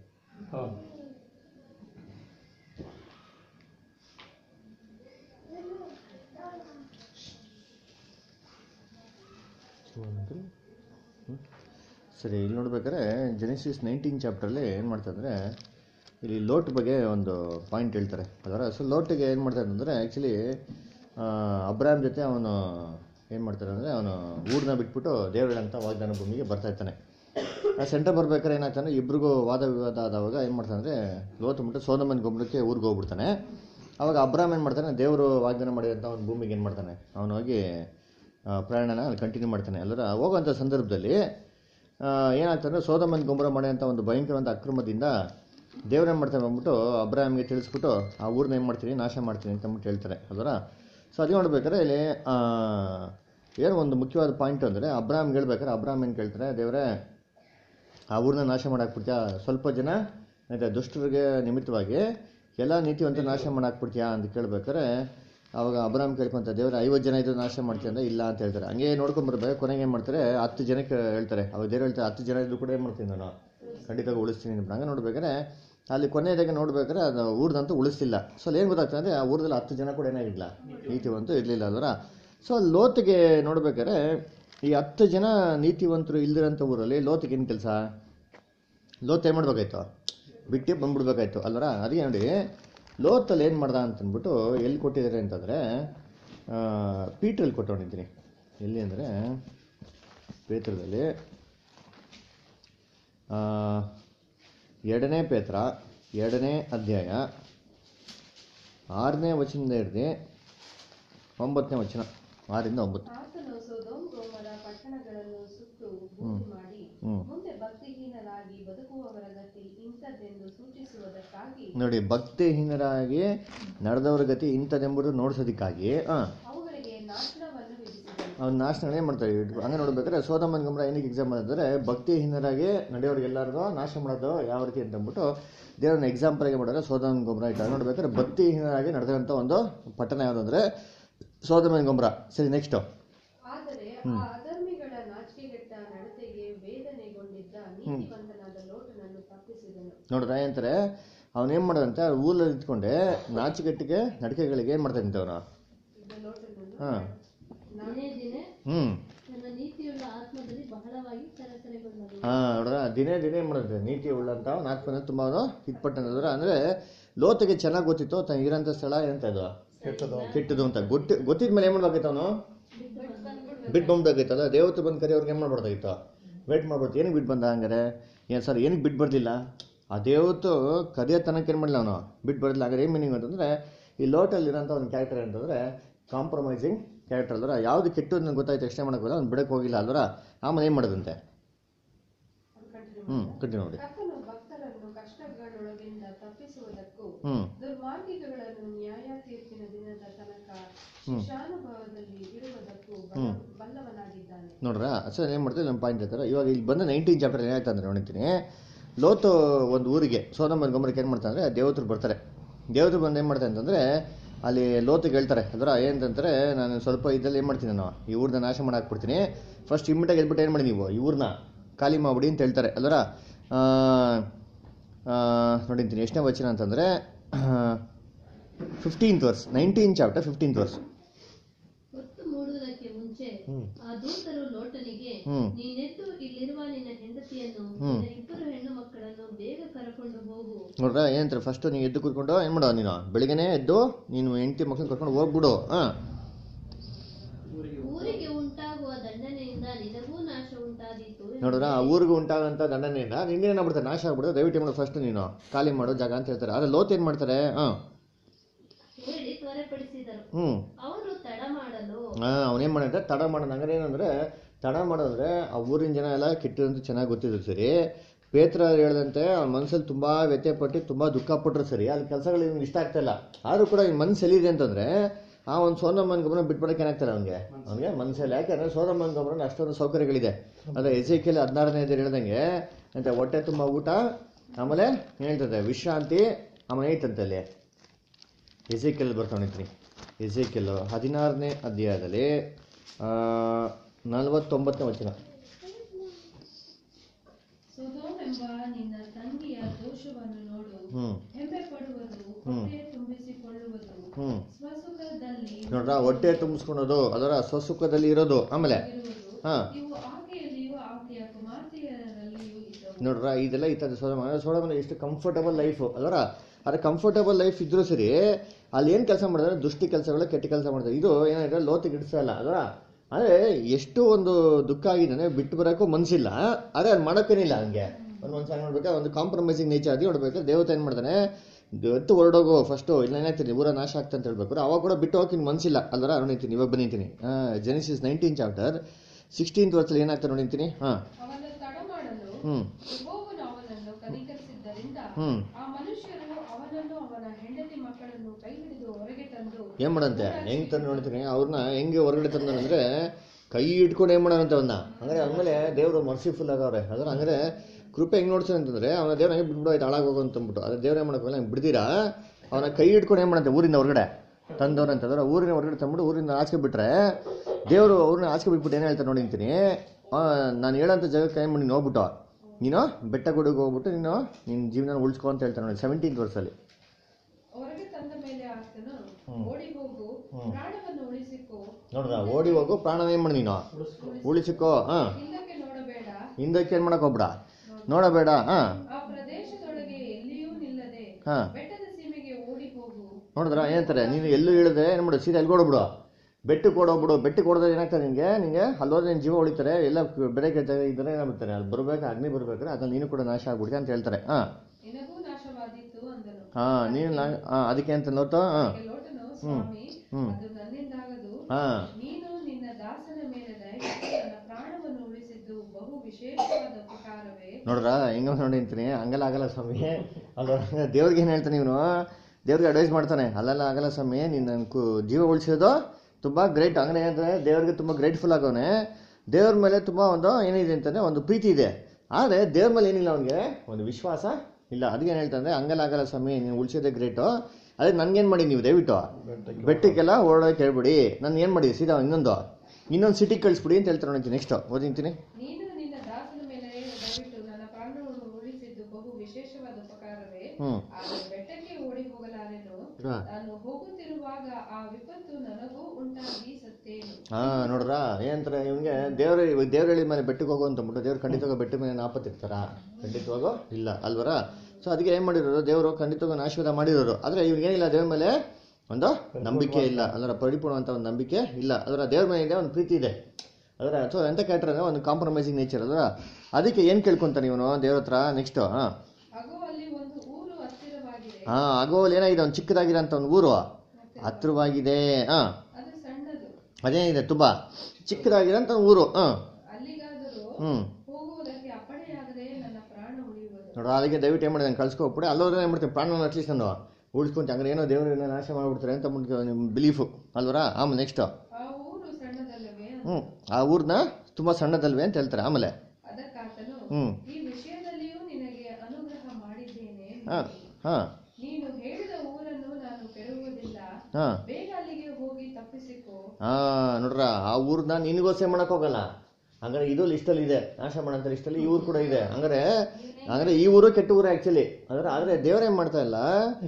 ಸರಿ ಇಲ್ಲಿ ನೋಡ್ಬೇಕಾದ್ರೆ ಜೆನೆಸಿಸ್ ನೈನ್ಟೀನ್ ಚಾಪ್ಟ್ರಲ್ಲಿ ಏನು ಮಾಡ್ತಾರೆ ಇಲ್ಲಿ ಲೋಟ್ ಬಗ್ಗೆ ಒಂದು ಪಾಯಿಂಟ್ ಹೇಳ್ತಾರೆ ಅದರ ಸೊ ಲೋಟಿಗೆ ಏನು ಮಾಡ್ತಾರೆ ಅಂದರೆ ಆ್ಯಕ್ಚುಲಿ ಅಬ್ರಾಮ್ ಜೊತೆ ಅವನು ಏನು ಮಾಡ್ತಾರೆ ಅಂದರೆ ಅವನು ಊರನ್ನ ಬಿಟ್ಬಿಟ್ಟು ದೇವರಂತ ವಾಗ್ದಾನ ಭೂಮಿಗೆ ಬರ್ತಾ ಇರ್ತಾನೆ ಆ ಸೆಂಟರ್ ಬರ್ಬೇಕಾದ್ರೆ ಏನಾಗ್ತಾನೆ ಇಬ್ರಿಗೂ ವಾದ ವಿವಾದ ಆದವಾಗ ಏನು ಮಾಡ್ತಾನೆ ಅಂದರೆ ಲೋತ್ ಬಿಟ್ಟು ಸೋದಮನ್ ಗೊಬ್ಬರಕ್ಕೆ ಊರಿಗೆ ಹೋಗ್ಬಿಡ್ತಾನೆ ಅವಾಗ ಅಬ್ರಾಮ್ ಏನು ಮಾಡ್ತಾನೆ ದೇವರು ವಾಗ್ದಾನ ಮಾಡಿದಂಥ ಒಂದು ಭೂಮಿಗೆ ಏನು ಮಾಡ್ತಾನೆ ಅವನು ಹೋಗಿ ಆ, ಪ್ರಯಾಣನ ಅಲ್ಲಿ ಕಂಟಿನ್ಯೂ ಮಾಡ್ತಾನೆ ಅಲ್ಲರ ಹೋಗುವಂಥ ಸಂದರ್ಭದಲ್ಲಿ ಆ, ಏನಾಗ್ತಂದ್ರೆ ಸೋದಮನ್ ಗೊಬ್ಬರ ಮಾಡೋಂಥ ಒಂದು ಭಯಂಕರವಾದ ಅಕ್ರಮದಿಂದ ದೇವ್ರೇನು ಮಾಡ್ತಾರೆ ಬಂದ್ಬಿಟ್ಟು ಅಬ್ರಾಹಿಮ್ಗೆ ತಿಳಿಸ್ಬಿಟ್ಟು ಆ ಊರನ್ನ ಏನು ಮಾಡ್ತೀನಿ ನಾಶ ಮಾಡ್ತೀನಿ ಅಂತ ಅಂದ್ಬಿಟ್ಟು ಹೇಳ್ತಾರೆ ಅಲ್ವರ ಸೊ ಅದೇ ನೋಡ್ಬೇಕಾದ್ರೆ ಇಲ್ಲಿ ಆ, ಏನು ಒಂದು ಮುಖ್ಯವಾದ ಪಾಯಿಂಟ್ ಅಂದರೆ ಅಬ್ರಾಹ್ಮ್ಗೆ ಹೇಳ್ಬೇಕಾದ್ರೆ ಅಬ್ರಾಹ್ಮ್ ಏನು ಕೇಳ್ತಾರೆ ದೇವರೇ ಆ ಊರನ್ನ ನಾಶ ಮಾಡಾಕ್ಬಿಡ್ತೀಯಾ ಸ್ವಲ್ಪ ಜನ ಆಯ್ತಾ ದುಷ್ಟರಿಗೆ ನಿಮಿತ್ತವಾಗಿ ಎಲ್ಲ ನೀತಿವಂತ ನಾಶ ಮಾಡಾಕ್ಬಿಡ್ತೀಯಾ ಅಂತ ಕೇಳ್ಬೇಕಾದ್ರೆ ಅವಾಗ ಅಬ್ರಾಮ್ ಕೇಳ್ಕೊಂತ ದೇವ್ರ ಐವತ್ತು ಜನ ಇದ್ದು ನಾಶ ಮಾಡ್ತೀಯ ಅಂದ್ರೆ ಇಲ್ಲ ಅಂತ ಹೇಳ್ತಾರೆ ಹಂಗೆ ನೋಡ್ಕೊಂಬರ್ಬೇಕು ಕೊನೆಗೆ ಏನು ಮಾಡ್ತಾರೆ ಹತ್ತು ಜನಕ್ಕೆ ಹೇಳ್ತಾರೆ ಅವಾಗ ದೇವ್ರು ಹೇಳ್ತಾರೆ ಹತ್ತು ಜನ ಇದ್ರು ಕೂಡ ಏನು ಮಾಡ್ತೀನಿ ನಾನು ಖಂಡಿತ ಉಳಿಸ್ತೀನಿ ಅಂತ ಹಂಗೆ ನೋಡ್ಬೇಕಾದ್ರೆ ಅಲ್ಲಿ ಕೊನೆಯದಾಗೆ ನೋಡ್ಬೇಕಾದ್ರೆ ಅದು ಊರ್ದಂತೂ ಉಳಿಸ್ತಿಲ್ಲ ಸೊ ಅಲ್ಲಿ ಏನು ಗೊತ್ತಾಗ್ತದೆ ಅಂದರೆ ಆ ಊರದಲ್ಲಿ ಹತ್ತು ಜನ ಕೂಡ ಏನಾಗಿಲ್ಲ ನೀತಿವಂತೂ ಇರಲಿಲ್ಲ ಅಲ್ವರ ಸೊ ಲೋತಿಗೆ ನೋಡ್ಬೇಕಾದ್ರೆ ಈ ಹತ್ತು ಜನ ನೀತಿವಂತರು ಇಲ್ದಿರೋಂಥ ಊರಲ್ಲಿ ಲೋತಿಗೆ ಏನು ಕೆಲಸ ಲೋತ್ ಏನು ಮಾಡ್ಬೇಕಾಯ್ತು ಬಿಟ್ಟು ಬಂದ್ಬಿಡ್ಬೇಕಾಯ್ತು ಅಲ್ವರ ಅದಕ್ಕೆ ನೋಡಿ ಲೋತಲ್ಲಿ ಏನು ಮಾಡ್ದ ಅಂತಂದ್ಬಿಟ್ಟು ಎಲ್ಲಿ ಕೊಟ್ಟಿದ್ದಾರೆ ಅಂತಂದರೆ ಪೀಟ್ರಲ್ಲಿ ಕೊಟ್ಟವನಿದ್ದೀನಿ ಎಲ್ಲಿ ಅಂದರೆ ಪೇತ್ರದಲ್ಲಿ ಆ, ಎರಡನೇ ಪೇತ್ರ ಎರಡನೇ ಅಧ್ಯಾಯ ಆರನೇ ವಚನದಿಂದ ಹಿಡಿದು ಒಂಬತ್ತನೇ ವಚನ ಆರಿಂದ ಒಂಬತ್ತು ಆತನು ಸೊದೋಮ್ ಗೋಮರ ಪಟ್ಟಣಗಳನ್ನು ಸುಟ್ಟು ಬೂದಿ ಮಾಡಿ ಹ್ಮ್. ಮುಂದೆ ಭಕ್ತಿಹೀನರಾಗಿ ಬದುಕುವವರ ಗತಿ ಇಂಥದ್ದೆಂದು ಸೂಚಿಸುವುದಕ್ಕಾಗಿ ನೋಡಿ ಭಕ್ತಿಹೀನರಾಗಿ ನಡೆದವರ ಗತಿ ಇಂಥದ್ದೆಂಬುದು ನೋಡಿಸೋದಕ್ಕಾಗಿ ಹಾಂ ಅವುಗಳಿಗೆ ನಾಶನವನ್ನು ವಿಧಿಸಿದನು ಅವ್ನ ನಾಶನ ಏನು ಮಾಡ್ತಾರೆ ಇಟ್ಕೊ- ಹಂಗೆ ನೋಡ್ಬೇಕಾದ್ರೆ ಸೋದಮನ್ ಗಮರ ಏನಕ್ಕೆ ಎಕ್ಸಾಮ್ ಮಾಡಿದ್ರೆ ಭಕ್ತಿಹೀನರಾಗಿ ನಡೆಯೋರಿಗೆಲ್ಲರಿಗೂ ನಾಶ ಮಾಡೋದು ಯಾವ ರೀತಿ ಅಂತ ಅಂದ್ಬಿಟ್ಟು ದೇವ್ರನ್ನ ಎಕ್ಸಾಂಪಲ್ ಆಗಿ ಮಾಡಿದ್ರೆ ಸೋದಮನ್ ಗೊಬ್ಬರ ಇಟ್ಟಾಗ ನೋಡ್ಬೇಕಾದ್ರೆ ಭಕ್ತಿಹೀನರಾಗಿ ನಡೆದಂಥ ಒಂದು ಪಟ್ಟಣ ಯಾವುದು ಅಂದರೆ ಸೋದಮನ್ ಗೊಬ್ಬರ ಸರಿ ನೆಕ್ಸ್ಟು ಆದರೆ ಆ ಅಧರ್ಮಿಗಳ ನಾಚಿಕೆಗೆಟ್ಟ ನಡತೆಗೆ ವೇದನೆಗೊಂಡಿದ್ದ ನೀತಿವಂತನಾದ ಲೋಟನನ್ನು ತಪ್ಪಿಸಿದನು ನೋಡ್ರೆ ಏನಂತಾರೆ ಅವನೇನು ಮಾಡೋದಂತೆ ಊರಲ್ಲಿ ನಿಂತ್ಕೊಂಡೆ ನಾಚಿಕೆಟ್ಟಿಗೆ ನಡಿಕೆಗಳಿಗೆ ಏನು ಮಾಡ್ತಾನೆ ಅವನು ಇದ್ದ ಲೋಟನನ್ನು ಹಾಂ ದಿನೇ ದಿನೇ ಹ್ಞೂ ನನ್ನ ನೀತಿಯುಳ್ಳ ಆತ್ಮದಲ್ಲಿ ಬಹಳವಾಗಿ ಸರಸರೆಗೊಂಡನು ಹಾಂ ನೋಡ್ರ ದಿನೇ ದಿನೇ ಏನು ಮಾಡುತ್ತೆ ನೀತಿ ಉಳ್ಳಂತ ಒಂದು ಆತ್ಮನ ತುಂಬ ಅವನು ಇಟ್ಪಟ್ಟಂದ್ರೆ ಅಂದರೆ ಲೋತಿಗೆ ಚೆನ್ನಾಗಿ ಗೊತ್ತಿತ್ತು ತಾನು ಇರೋಂಥ ಸ್ಥಳ ಏನಂತ ಇದು ಕೆಟ್ಟದು ಅಂತ ಗೊತ್ತಿ ಗೊತ್ತಿದ ಮೇಲೆ ಏನು ಮಾಡ್ಬೇಕಾಯ್ತು ಅವನು ಬಿಟ್ಟು ಬಂದಾಗಿತ್ತಲ್ಲ ದೇವತೆ ಬಂದು ಕರಿ ಅವ್ರಿಗೆ ಏನು ಮಾಡ್ಬಾರ್ದಾಗಿತ್ತು ವೇಟ್ ಮಾಡ್ಬಾರ್ದು ಏನಕ್ಕೆ ಬಿಟ್ಟು ಬಂದ ಹಂಗಾರೆ ಏನು ಸರ್ ಏನಕ್ಕೆ ಬಿಟ್ಟು ಬರ್ಲಿಲ್ಲ ಆ ದೇವತು ಕದಿಯೋ ತನಕ ಏನು ಮಾಡಲಿಲ್ಲ ಅವನು ಬಿಟ್ಟು ಬರಲಿಲ್ಲ ಹಂಗಾರೆ ಏನು ಮೀನಿಂಗ್ ಅಂತಂದರೆ ಈ ಲೋಟಲ್ಲಿರೋಂಥ ಒಂದು ಕ್ಯಾರೆಕ್ಟರ್ ಅಂತಂದರೆ ಕಾಂಪ್ರಮೈಸಿಂಗ್ ಕ್ಯಾರೆಕ್ಟರ್ ಅಲ್ವರ ಯಾವುದು ಕೆಟ್ಟದ್ದು ನನಗೆ ಗೊತ್ತಾಯ್ತು ಎಷ್ಟೇ ಮಾಡೋಕ್ಕಿಲ್ಲ ಅವ್ನು ಬಿಡಕ್ಕೆ ಹೋಗಿಲ್ಲ ಅಲ್ವರ ಆಮೇಲೆ ಏನು ಮಾಡೋದಂತೆ ಹ್ಞೂ ಕಂಟಿನ್ಯೂ ನೋಡಿ ಕರ್ತನು ಭಕ್ತರನ್ನು ಕಷ್ಟಗಳೊಳಗಿಂದ ತಪ್ಪಿಸುವುದಕ್ಕೂ ಹ್ಞೂ ದುರ್ಮಾರ್ಗಿಗಳನ್ನು ನ್ಯಾಯ ತೀರ್ಪಿನ ದಿನದ ತನಕ ಹ್ಮ್. ಶಿಕ್ಷಾನುಭವದಲ್ಲಿ ಇಡುವುದಕ್ಕೂ ಬಲ್ಲ- ಹ್ಮ್. ಬಲ್ಲವನಾಗಿದ್ದಾನೆ ನೋಡ್ರ ಸರ್ ಏನು ಮಾಡ್ತೀವಿ ನಮ್ಮ ಪಾಯಿಂಟ್ ಹೇಳ್ತಾರೆ ಇವಾಗ ಇಲ್ಲಿ ಬಂದು ನೈನ್ಟೀನ್ ಚಾಪ್ಟರ್ ಏನಾಯ್ತು ಅಂದ್ರೆ ನೋಡ್ತೀನಿ ಲೋತು ಒಂದು ಊರಿಗೆ ಸೋದಮ್ಮ ಗೊಮ್ಮರಕ್ಕೆ ಏನು ಮಾಡ್ತಾರೆ ಅಂದರೆ ದೇವತರು ಬರ್ತಾರೆ ದೇವತರು ಬಂದು ಏನು ಮಾಡ್ತಾರೆ ಅಂತಂದರೆ ಅಲ್ಲಿ ಲೋತಿಗೆ ಹೇಳ್ತಾರೆ ಅದರ ಏನಂತಂದರೆ ನಾನು ಸ್ವಲ್ಪ ಇದ್ರಲ್ಲಿ ಏನು ಮಾಡ್ತೀನಿ ನಾನು ಈ ಊರನ್ನ ನಾಶ ಮಾಡಾಕ್ಬಿಡ್ತೀನಿ ಫಸ್ಟ್ ಇಮ್ಮಿಡಿಯಾಗಿ ಎದ್ಬಿಟ್ಟು ಏನು ಮಾಡಿ ನೀವು ಈ ಊರನ್ನ ಖಾಲಿ ಮಾಡಿಬಿಡಿ ಅಂತ ಹೇಳ್ತಾರೆ ಅಲ್ವರ ನೋಡಿಂತೀನಿ ಎಷ್ಟನೇ ವಚನ ಅಂತಂದರೆ fifteenth verse nineteen chapter fifteenth verse ಹೊತ್ತು ಮೂಡುವುದಕ್ಕೆ ಮುಂಚೆ ಹ್ಮ್. ಆ ದೂತರು ಲೋಟನಿಗೆ ಹ್ಮ್. ನೀನೆದ್ದು ಇಲ್ಲಿರುವ ನಿನ್ನ ಹೆಂಡತಿಯನ್ನು ಹ್ಮ್. ನಿನ್ನ ಇಬ್ಬರು ಹೆಣ್ಣು ಮಕ್ಕಳನ್ನು ಬೇಗ ಕರಕೊಂಡು ಹೋಗು ನೋಡ್ರ ಏನಂತಾರೆ ಫಸ್ಟ್ ನೀನು ಎದ್ದು ಕೂತ್ಕೊಂಡು ಏನು ಮಾಡೋ ನೀನು ಬೆಳಿಗ್ಗೆನೇ ಎದ್ದು ನೀನು ಹೆಂಡತಿ ಮಕ್ಕಳನ್ನ ಕರ್ಕೊಂಡು ಹೋಗ್ಬಿಡು ಹಾಂ ಊರಿಗೆ ಉಂಟಾಗುವ ದಂಡನೆಯಿಂದ ನಿನಗೂ ನಾಶ ಉಂಟಾದೀತು ಎಂದು ನೋಡ್ರ ಆ ಊರಿಗೆ ಉಂಟಾಗಂತ ದಂಡನೆಯಿಂದ ನಿಂಗೆ ಏನಾಗ್ಬಿಡ್ತಾರೆ ನಾಶ ಆಗ್ಬಿಡು ದಯವಿಟ್ಟು ಮಾಡು ಫಸ್ಟ್ ನೀನು ಖಾಲಿ ಮಾಡೋ ಜಾಗ ಅಂತ ಹೇಳ್ತಾರೆ ಆದರೆ ಲೋತ್ ಏನು ಮಾಡ್ತಾರೆ ಹಾಂ ಹೇಳಿ ತ್ವರೆಪಡಿಸಿದರು ಹ್ಞೂ ಅವರು ತಡ ಮಾಡಲು ಹಾಂ ಅವನೇನು ಮಾಡಿದ್ರೆ ತಡ ಮಾಡೋದು ಹಂಗಾರೆ ಏನಂದ್ರೆ ತಡ ಮಾಡೋದ್ರೆ ಆ ಊರಿನ ಜನ ಎಲ್ಲ ಕೆಟ್ಟದಂತ ಚೆನ್ನಾಗಿ ಗೊತ್ತಿದ್ರು ಸರಿ ಪೇತ್ರ ಹೇಳ್ದಂತೆ ಅವ್ನ ಮನಸ್ಸಲ್ಲಿ ತುಂಬ ವ್ಯತ್ಯಪಟ್ಟು ತುಂಬ ದುಃಖ ಪಟ್ಟರು ಸರಿ ಅಲ್ಲಿ ಕೆಲಸಗಳು ಇವ್ನಿಗೆ ಇಷ್ಟ ಆಗ್ತಾ ಇಲ್ಲ ಆದರೂ ಕೂಡ ಇವ್ನ ಮನಸ್ಸು ಎಲ್ಲಿದೆ ಅಂತಂದ್ರೆ ಆ ಒಂದು ಸೋನಮ್ಮನ ಗೊಬ್ಬರ ಬಿಟ್ಬಿಡಕ್ಕೆ ಏನಾಗ್ತಾರೆ ಅವ್ನಿಗೆ ಅವ್ನಿಗೆ ಮನಸ್ಸಲ್ಲಿ ಯಾಕೆಂದ್ರೆ ಸೋನಮ್ಮನ ಗೊಬ್ಬರ ಅಷ್ಟೊಂದು ಸೌಕರ್ಯಗಳಿದೆ ಅದೇ ಎಜೆಕೆಲ್ ಹದಿನಾರನೇ ಹೇಳ್ದಂಗೆ ಅಂತ ಹೊಟ್ಟೆ ತುಂಬ ಊಟ ಆಮೇಲೆ ಏನ್ ಹೇಳ್ತದೆ ವಿಶ್ರಾಂತಿ ಆಮೇಲೆ ಐತಂತೆ ಅಲ್ಲಿ ಎಜೆಕೆಲ್ ಬರ್ತಾವಣಿತ್ರಿ ಎಜೆಕೆಲ್ ಹದಿನಾರನೇ ಅಧ್ಯಾಯದಲ್ಲಿ ಆ, ನಲವತ್ತೊಂಬತ್ತನೇ ವಚನ ಸೊದೋಮೆಂಬ ನಿನ್ನ ತಂಗಿಯ ದೋಷವನ್ನು ನೋಡು ಹ್ಞೂ ಹೆಮ್ಮೆ ಪಡುವುದು ಹ್ಮ್. ಹೊಟ್ಟೆ ತುಂಬಿಸಿಕೊಳ್ಳುವುದು ಹ್ಞೂ ಸ್ವಸುಖದಲ್ಲಿ ನೋಡ್ರ ಹೊಟ್ಟೆ ತುಂಬಿಸ್ಕೊಳೋದು ಅದರ ಸ್ವಸುಖದಲ್ಲಿ ಇರೋದು ಆಮೇಲೆ ಇರುವುದು ಹಾಂ ಇವು ಆಕೆಯಲ್ಲಿಯೂ ಆಕೆಯ ಕುಮಾರ್ತೆಯರಲ್ಲಿಯೂ ಇದ್ದವು ನೋಡ್ರ ಇದೆಲ್ಲ ಈ ಥರ ಸೋಡಮ ಸೋಡಮನ ಎಷ್ಟು ಕಂಫರ್ಟಬಲ್ ಲೈಫು ಅದರ ಅದ್ರ ಕಂಫರ್ಟಬಲ್ ಲೈಫ್ ಇದ್ರೂ ಸರಿ ಅಲ್ಲಿ ಏನು ಕೆಲಸ ಮಾಡಿದ್ರೆ ದುಷ್ಟಿ ಕೆಲಸಗಳು ಕೆಟ್ಟ ಕೆಲಸ ಮಾಡ್ತಾರೆ ಇದು ಏನಾದ್ರೆ ಲೋತಿಗೆ ಇಡಿಸಲ್ಲ ಅದರ ಅಂದರೆ ಎಷ್ಟು ಒಂದು ದುಃಖ ಆಗಿದೆ ಬಿಟ್ಟು ಬರೋಕ್ಕೂ ಮನಸ್ಸಿಲ್ಲ ಆದರೆ ಅದು ಮಾಡೋಕ್ಕೇನಿಲ್ಲ ಹಂಗೆ ಒಂದು ಮನ್ಸು ನೋಡ್ಬೇಕು ಒಂದು ಕಾಂಪ್ರಮೈಸಿಂಗ್ ನೇಚರ್ ಅದಿ ನೋಡ್ಬೇಕು ದೇವತೆ ಏನು ಮಾಡ್ತಾನೆ ಎತ್ತು ಹೊರಡೋಗು ಫಸ್ಟು ಇಲ್ಲ ಏನಾಗ್ತೀನಿ ಊರ ನಾಶ ಆಗ್ತಾ ಅಂತ ಹೇಳ್ಬೇಕು ಅವಾಗ ಕೂಡ ಬಿಟ್ಟು ಹೋಗಿ ಮನಸ್ಸಿಲ್ಲ ಅಲ್ವರ ನೋಡಿತೀನಿ ಇವಾಗ ಬಂದಿದ್ದೀನಿ ಜೆನಿಸಿಸ್ ನೈನ್ಟೀನ್ ಚಾಪ್ಟರ್ ಸಿಕ್ಸ್ಟೀನ್ತ್ ವರ್ಷದಲ್ಲಿ ಏನಾಗ್ತದೆ ನೋಡಿದ್ದೀನಿ ಹಾಂ ಅವನು ತಡ ಮಾಡಲು ಹ್ಞೂ ಯೆಹೋವನು ಅವನನ್ನು ಕನಿಕರಿಸಿದ್ದರಿಂದ ಹ್ಞೂ ಆ ಮನುಷ್ಯರು ಅವನನ್ನು ಅವನ ಹೆಂಡತಿ ಮಕ್ಕಳನ್ನು ಕೈ ಹಿಡಿದು ಹೊರಗೆ ತಂದು ಏನ್ ಮಾಡಂತೆ ಹೆಂಗ್ ತಂದು ನೋಡ್ತೀನಿ ಅವ್ರನ್ನ ಹೆಂಗೆ ಹೊರಗಡೆ ತಂದ ಅಂದ್ರೆ ಕೈ ಇಟ್ಕೊಂಡು ಏನ್ ಮಾಡೋಣಂತೆ ಅವನ್ನ ಅಂದ್ರೆ ಆಮೇಲೆ ದೇವರು ಮರ್ಸಿಫುಲ್ ಆಗವ್ರೆ ಅದ್ರ ಹಂಗಾರೆ ಕೃಪೆ ಹೆಂಗ್ ನೋಡ್ತಾನೆ ಅಂತಂದ್ರೆ ಅವನ ದೇವ್ರ ಹಂಗೆ ಬಿಟ್ಬಿಡು ಆಯ್ತು ಹಾಳಾಗೋಗು ಅಂತ ಅಂದ್ಬಿಟ್ಟು ಅದ್ರ ದೇವ್ರ ಏನ್ ಮಾಡಕ್ಕಲ್ಲ ಹಂಗೆ ಬಿಡ್ದಿರಾ ಅವನ ಕೈ ಇಟ್ಕೊಂಡು ಏನ್ ಮಾಡಂತೆ ಊರಿಂದ ಹೊರಗಡೆ ತಂದವ್ರು ಅಂತಂದ್ರೆ ಊರಿನ ಹೊರಗಡೆ ತಂದ್ಬಿಟ್ಟು ಊರಿಂದ ಆಚೆ ಬಿಟ್ರೆ ದೇವರು ಅವ್ರನ್ನ ಆಚೆ ಬಿಟ್ಬಿಟ್ಟು ಏನು ಹೇಳ್ತಾರೆ ನೋಡಿಂತೀನಿ ನಾನು ಹೇಳೋಂಥ ಜಾಗಕ್ಕೆ ಏನು ಮಾಡಿ ಹೋಗ್ಬಿಟ್ಟು ನೀನು ಬೆಟ್ಟ ಗುಡಿಗೆ ಹೋಗ್ಬಿಟ್ಟು ನೀನು ನಿನ್ನ ಜೀವನ ಉಳಿಸ್ಕೊ ಅಂತ ಹೇಳ್ತಾರೆ ನೋಡಿ ಸೆವೆಂಟೀನ್ತ್ ವರ್ಷಲ್ಲಿ ಹೊರಗೆ ತಂದ ಮೇಲೆ ಆತನು ಓಡಿ ಹೋಗು ಪ್ರಾಣವನ್ನು ಉಳಿಸಿಕೊ ನೋಡ್ರ ಓಡಿ ಹೋಗು ಪ್ರಾಣವೇನ್ ಮಾಡಿ ನೀನು ಉಳಿಸಿಕೋ ಹಾ ಹಿಂದಕ್ಕೆ ನೋಡಬೇಡ ಹಿಂದಕ್ಕೆ ಏನ್ ಮಾಡಕ್ ಹೋಗ್ಬೇಡ ನೋಡಬೇಡ ಹಾ ಆ ಪ್ರದೇಶದೊಳಗೆ ಎಲ್ಲಿಯೂ ನಿಲ್ಲದೆ ಹಾ ಬೆಟ್ಟದ ಸೀಮೆಗೆ ಓಡಿ ಹೋಗು ನೋಡಿದ್ರ ಏನಂತಾರೆ ನೀನು ಎಲ್ಲೂ ಇಳದೆ ಏನ್ ಮಾಡು ಸೀದಾ ಎಲ್ಗೋಡ್ಬಿಡು ಬೆಟ್ಟಕ್ಕೆ ಓಡೋಗ್ಬಿಡು ಬೆಟ್ಟಕ್ಕೆ ಓಡಿದ್ರೆ ಏನಾಗ್ತದೆ ನಿಂಗೆ ನಿಂಗೆ ಅಲ್ಲೋದ್ರೆ ನಿನ್ ಜೀವ ಉಳಿತಾರೆ ಎಲ್ಲ ಬೇರೆ ಜಾಗ ಇದ್ರೆ ಏನಾಗ್ತಾರೆ ಅಲ್ಲಿ ಬರ್ಬೇಕು ಅಗ್ನಿ ಬರ್ಬೇಕಾದ್ರೆ ಅದ್ರಲ್ಲಿ ನೀನು ಕೂಡ ನಾಶ ಆಗ್ಬಿಡ್ತೀಯ ಅಂತ ಹೇಳ್ತಾರೆ ಹಾ ನಿನಗೂ ನಾಶವಾದೀತು ಅಂದನು ಹಾ ನೀನು ನಾ- ಹಾ ಅದಕ್ಕೆ ಅಂತ ನೋಡ್ತಾ ಹಾ ಅದಕ್ಕೆ ಲೋಟನು ಸ್ವಾಮಿ ಹ್ಮ್. ಅದು ನನ್ನಿಂದಾಗದು ಹಾ ನೀನು ನಿನ್ನ ದಾಸನ ಮೇಲೆ ದಯವಿಟ್ಟು ನನ್ನ ಪ್ರಾಣವನ್ನು ಉಳಿಸಿದ್ದು ಬಹು ವಿಶೇಷವಾದ ಉಪಕಾರವೇ ನೋಡ್ರ ಹೆಂಗ ನೋಡಿ ಅಂತೀನಿ ಹಂಗಲ್ಲ ಆಗಲ್ಲ ಸ್ವಾಮಿ ಅಲ್ಲ ದೇವ್ರಿಗೆ ಏನು ಹೇಳ್ತಾನೆ ಇವನು ದೇವ್ರಿಗೆ ಅಡ್ವೈಸ್ ಮಾಡ್ತಾನೆ ಅಲ್ಲಲ್ಲ ಆಗಲ್ಲ ಸ್ವಾಮಿ ನೀನು ನನ್ ಕು ಜೀವ ಉಳಿಸೋದು ತುಂಬ ಗ್ರೇಟ್ ಹಂಗನೆ ಅಂದರೆ ದೇವ್ರಿಗೆ ತುಂಬ ಗ್ರೇಟ್ಫುಲ್ ಆಗವನೆ ದೇವ್ರ ಮೇಲೆ ತುಂಬ ಒಂದು ಏನಿದೆ ಅಂತಂದ್ರೆ ಒಂದು ಪ್ರೀತಿ ಇದೆ ಆದರೆ ದೇವ್ರ ಮೇಲೆ ಏನಿಲ್ಲ ಅವನಿಗೆ ಒಂದು ವಿಶ್ವಾಸ ಇಲ್ಲ ಅದಕ್ಕೆ ಏನು ಹೇಳ್ತಾನೆ ಹಂಗಲ್ಲ ಆಗಲ್ಲ ಸ್ವಾಮಿ ನೀನು ಉಳಿಸೋದೇ ಗ್ರೇಟು ಅದೇ ನನ್ಗೇನು ಮಾಡಿ ನೀವು ದಯವಿಟ್ಟು ಬೆಟ್ಟಕ್ಕೆಲ್ಲ ಓಡೋಕೆ ಹೇಳ್ಬಿಡಿ ನಾನು ಏನು ಮಾಡಿ ಸೀದಾ ಇನ್ನೊಂದು ಇನ್ನೊಂದು ಸಿಟಿಗೆ ಕಳಿಸ್ಬಿಡಿ ಅಂತ ಹೇಳ್ತಾರೆ ನೋಡಿ ನೆಕ್ಸ್ಟ್ ಓದಿಂತೀನಿ ನೀನು ನಿನ್ನ ದಾಸನ ಮೇಲೆ ದಯವಿಟ್ಟು ನನ್ನ ಪ್ರಾಣವನ್ನು ಉಳಿಸಿದ್ದು ಬಹು ವಿಶೇಷವಾದ ಉಪಕಾರವೇ ಹ್ಞೂ ಆದರೆ ಬೆಟ್ಟಕ್ಕೆ ಓಡಿ ಹೋಗಲಾರೆನು ಹಾಂ ನಾನು ಹೋಗುತ್ತಿರುವಾಗ ಆ ವಿಪತ್ತು ನನಗೂ ಉಂಟಾಗಿ ಸತ್ತೇನು ಹಾ ನೋಡ್ರ ಏನಂತಾರೆ ಇವ್ನಿಗೆ ದೇವ್ರ ಇವಾಗ ದೇವ್ರ ಹೇಳಿದ ಮೇಲೆ ಬೆಟ್ಟಕ್ಕೆ ಹೋಗು ಅಂತ ಅಂದ್ಬಿಟ್ಟು ದೇವ್ರು ಖಂಡಿತವಾಗ ಬೆಟ್ಟ ಮೇಲೆ ನಾಪತ್ತಿರ್ತಾರ ಖಂಡಿತವಾಗೋ ಇಲ್ಲ ಅಲ್ವರ ಸೊ ಅದಕ್ಕೆ ಏನು ಮಾಡಿರೋರು ದೇವರು ಖಂಡಿತವಾಗ ಆಶೀರ್ವಾದ ಮಾಡಿರೋರು ಆದರೆ ಇವ್ನಿಗೇನಿಲ್ಲ ದೇವ್ರ ಮೇಲೆ ಒಂದು ನಂಬಿಕೆ ಇಲ್ಲ ಅದರ ಪರಿಪೂರ್ಣವಂತ ಒಂದು ನಂಬಿಕೆ ಇಲ್ಲ ಅದರ ದೇವ್ರ ಮೇಲೆ ಇದೆ ಒಂದು ಪ್ರೀತಿ ಇದೆ ಅದರ ಸೊ ಎಂತ ಕ್ಯಾರೆಕ್ಟರ್ ಅಂದರೆ ಒಂದು ಕಾಂಪ್ರಮೈಸಿಂಗ್ ನೇಚರ್ ಅದರ ಅದಕ್ಕೆ ಏನು ಕೇಳ್ಕೊಂತಾನೆ ಇವನು ದೇವ್ರ ಹತ್ರ ನೆಕ್ಸ್ಟು ಹಾಂ ಹಾಗೂ ಅಲ್ಲಿ ಒಂದು ಊರು ಹತ್ತಿರವಾಗಿದೆ ಹಾಂ ಆಗೋಲ್ ಏನಾಗಿದೆ ಒಂದು ಚಿಕ್ಕದಾಗಿರೋಂಥ ಒಂದು ಊರು ಹತ್ರವಾಗಿದೆ ಹಾಂ ಅದು ಅದೇನಿದೆ ತುಂಬಾ ಚಿಕ್ಕದಾಗಿರೋಂಥ ಊರು ಹಾಂ ಅಲ್ಲಿಗಾದರೂ ಹ್ಮ್ ಹೋಗುವುದಕ್ಕೆ ಅಪ್ಪಣೆಯಾಗದೆ ನನ್ನ ಪ್ರಾಣ ಉಳಿಯುವುದು ನೋಡ್ರ ಅದಕ್ಕೆ ದಯವಿಟ್ಟು ಏನು ಮಾಡಿದೆ ನಾನು ಕಳ್ಸ್ಕೊಬಿಡಿ ಅಲ್ಲೋದ್ರೆ ಏನು ಮಾಡ್ತೀನಿ ಪ್ರಾಣನ ಅಟ್ಲೀಸ್ಟ್ ನಾನು ಉಳಿಸ್ಕೊಂತ ಹಂಗಾರೆ ಏನೋ ದೇವರನ್ನ ನಾಶ ಮಾಡಿಬಿಡ್ತಾರೆ ಅಂತ ಮುಂದೆ ನಿಮ್ಮ ಬಿಲೀಫು ಅಲ್ವರ ಆಮೇಲೆ ನೆಕ್ಸ್ಟ್ ಆ ಊರು ಸಣ್ಣದಲ್ಲವೇ ಅಂತ. ಹ್ಞೂ ಆ ಊರನ್ನ ತುಂಬ ಸಣ್ಣದಲ್ವೇ ಅಂತ ಹೇಳ್ತಾರೆ ಆಮೇಲೆ ಅದಕ್ಕಾತನು ಹ್ಞೂ ಈ ವಿಷಯದಲ್ಲಿಯೂ ನಿನಗೆ ಅನುಗ್ರಹ ಮಾಡಿದ್ದೇನೆ ಹಾಂ ಹಾಂ ನೀನು ಹೇಳಿದ ಊರನ್ನು ನಾನು ಕೆಡವುವುದಿಲ್ಲ ಹಾಂ ಬೇಗ ಅಲ್ಲಿಗೆ ಹೋಗಿ ತಪ್ಪಿಸಿಕೋ ಹಾಂ ನೋಡ್ರ ಆ ಊರನ್ನ ನಿನಗೋಸ್ಕರ ಮಾಡಕ್ ಹೋಗಲ್ಲ ಹಂಗಾರೆ ಇದು ಲಿಸ್ಟಲ್ಲಿ ಇದೆ ನಾಶ ಮಾಡಂತ ಲಿಸ್ಟಲ್ಲಿ ಈ ಊರು ಕೂಡ ಇದೆ ಹಂಗಾರೆ ಹಂಗಾರೆ ಈ ಊರು ಕೆಟ್ಟ ಊರು ಆ್ಯಕ್ಚುಲಿ ಅಂದ್ರೆ ಆದರೆ ದೇವರೇನ್ ಮಾಡ್ತಾ ಇಲ್ಲ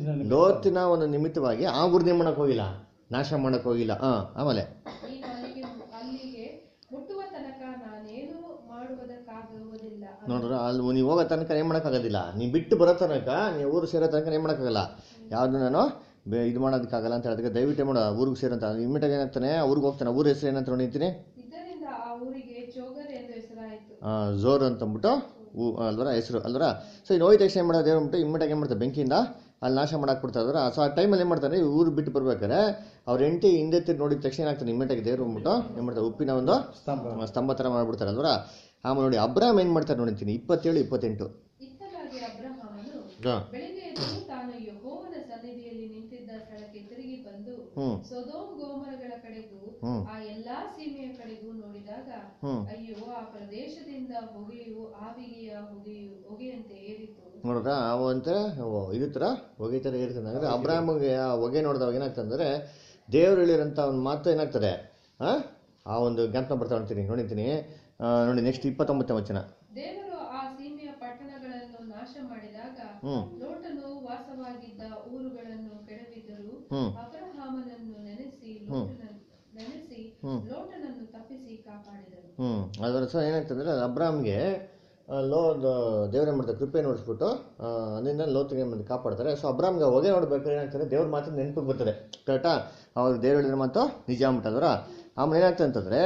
ಲೋತಿನ ಒಂದು ನಿಮಿತ್ತವಾಗಿ ಆ ಊರ್ನೇ ಮಾಡಕ್ ಹೋಗಿಲ್ಲ ನಾಶ ಮಾಡಕ್ ಹೋಗಿಲ್ಲ ಹಾಂ ಆಮೇಲೆ ನೀನು ಅಲ್ಲಿಗೆ ಅಲ್ಲಿಗೆ ಮುಟ್ಟುವ ತನಕ ನಾನೇನು ಮಾಡುವುದಕ್ಕಾಗುವುದಿಲ್ಲ ನೋಡ್ರ ಅಲ್ಲಿ ನೀವು ಹೋಗೋ ತನಕ ಏನು ಮಾಡೋಕ್ಕಾಗೋದಿಲ್ಲ ನೀವು ಬಿಟ್ಟು ಬರೋ ತನಕ ನೀವು ಊರು ಸೇರೋ ತನಕ ಏನು ಮಾಡೋಕ್ಕಾಗಲ್ಲ ಯಾವುದು ನಾನು ಬೆ- ಇದು ಮಾಡೋದಕ್ಕಾಗಲ್ಲ ಅಂತ ಹೇಳಿದ್ರೆ ದಯವಿಟ್ಟು ಮಾಡೋ ಊರಿಗೆ ಸೇರಂತ ಇಮ್ಮಿಟಾಗಿ ಏನಾಗ್ತಾನೆ ಊರಿಗೆ ಹೋಗ್ತಾನೆ ಊರ ಹೆಸರು ಏನಂತ ನೋಡಿರ್ತೀನಿ ಇದರಿಂದ ಆ ಊರಿಗೆ ಚೋಗರ್ ಎಂದು ಹೆಸರಾಯಿತು ಝೋರ್ ಅಂತಂದ್ಬಿಟ್ಟು ಊ ಅಲ್ವರ ಹೆಸರು ಅಲ್ವರ ಸೊ ಇನ್ನು ಹೋಯ್ತು ತಕ್ಷಣ ಏನು ಮಾಡೋದು ಹೇಳ್ಬಿಟ್ಟು ಇಮ್ಮಿಟಾಗಿ ಏನು ಮಾಡ್ತಾರೆ ಬೆಂಕಿಯಿಂದ ಅಲ್ಲಿ ನಾಶ ಮಾಡಕ್ಕೆ ಬಿಡ್ತಾರೆ ಅಲ್ವರ ಸೊ ಆ ಟೈಮಲ್ಲಿ ಏನು ಮಾಡ್ತಾನೆ ಊರು ಬಿಟ್ಟು ಬರ್ಬೇಕಾದ್ರೆ ಅವ್ರ ಹೆಂಡತಿ ಹಿಂದೆ ತಿರ್ಗಿ ನೋಡಿದ ತಕ್ಷಣ ಏನಾಗ್ತಾನೆ ಇಮ್ಮಿಟಾಗಿ ದೇವ್ರು ಬಂದ್ಬಿಟ್ಟು ಏನು ಮಾಡ್ತಾರೆ ಉಪ್ಪಿನ ಒಂದು ಸ್ತಂಭ ಸ್ತಂಭ ಥರ ಮಾಡ್ಬಿಡ್ತಾರೆ ಅಲ್ವರ ಆಮೇಲೆ ನೋಡಿ ಅಬ್ರಾಮ್ ಏನು ಮಾಡ್ತಾರೆ ನೋಡಿರ್ತೀನಿ ಇಪ್ಪತ್ತೇಳು ಇಪ್ಪತ್ತೆಂಟು ಇತ್ತಲಾಗಿ ಅಬ್ರಹಾಮನು ಹಾಂ ಬೆಳಿಗ್ಗೆ ಎದ್ದು ತಾನು ಯೆಹೋವನ ಸನ್ನಿಧಿಯಲ್ಲಿ ನಿಂತಿದ್ದ ಸ್ಥಳಕ್ಕೆ ತಿರುಗಿ ಬಂದು ಹ್ಞೂ ಸೊದೋಮ್ ಗೋಮರಗಳ ಕಡೆಗೂ ಹ್ಮ್. ಆ ಎಲ್ಲಾ ಸೀಮೆಯ ಕಡೆಗೂ ನೋಡಿದಾಗ ಹ್ಞೂ ಅಯ್ಯೋ ಆ ಪ್ರದೇಶದಿಂದ ಹೊಗೆಯು ಆವಿಗೆಯ ಹೊಗೆಯು ಹೊಗೆಯಂತೆ ಏರಿತು ನೋಡ್ರ ಅವು ಅಂತ ಇದು ಥರ ಹೊಗೆ ಥರ ಇರ್ತದೆ ಅಂದರೆ ಅಬ್ರಾಹ್ಮಗೆ ಆ ಹೊಗೆ ನೋಡಿದವಾಗ ಏನಾಗ್ತಂದ್ರೆ ದೇವ್ರು ಹೇಳಿರೋಂಥ ಒಂದು ಮಾತು ಏನಾಗ್ತದೆ ಆ ಆ ಒಂದು ಜ್ಞಾಪನ ಬರ್ತಾ ಹೊಂತೀನಿ ನೋಡಿರ್ತೀನಿ ಆ, ನೋಡಿ ನೆಕ್ಸ್ಟ್ ಇಪ್ಪತ್ತೊಂಬತ್ತನೇ ವಚನ ದೇವರು ಆ ಸೀಮೆಯ ಪಟ್ಟಣಗಳನ್ನು ನಾಶ ಮಾಡಿದಾಗ ಹ್ಮ್. ಲೋಟನು ವಾಸವಾಗಿದ್ದ ಊರುಗಳನ್ನು ಕೆಡವಿದರು ಹ್ಮ್. ಅಬ್ರಹಾಮನನ್ನು ನೆನೆಸಿ ಲೋಟನ ನೆನೆಸಿ ಹ್ಮ್. ಲೋಟನನ್ನು ತಪ್ಪಿಸಿ ಕಾಪಾಡಿದರು ಹ್ಞೂ ಅದರ ಸಹ ಏನಾಗ್ತಂದ್ರೆ ಅಬ್ರಾಮ್ಗೆ ಆ, ಲೋ ದೇವ್ರ ಮಾಡ್ತಾರೆ ಕೃಪೆ ನೋಡಿಸ್ಬಿಟ್ಟು ಆ, ಅದರಿಂದ ಲೋತಿಗೆ ಏನು ಮಾಡ್ತಾರೆ ಕಾಪಾಡ್ತಾರೆ ಸೊ ಅಬ್ರಾಮ್ಗೆ ಹೊಗೆ ನೋಡ್ಬೇಕಾದ್ರೆ ಏನಾಗ್ತದೆ ದೇವ್ರ ಮಾತು ನೆನಪಿಗೆ ಬರ್ತದೆ ಕರೆಕ್ಟಾ ಅವಾಗ ದೇವ್ರು ಹೇಳಿದ್ರೆ ಮಾತು ನಿಜ ಅಂಬಿಟ್ಟಲ್ವರ ಆಮೇಲೆ ಏನಾಗ್ತದೆ ಅಂತಂದ್ರೆ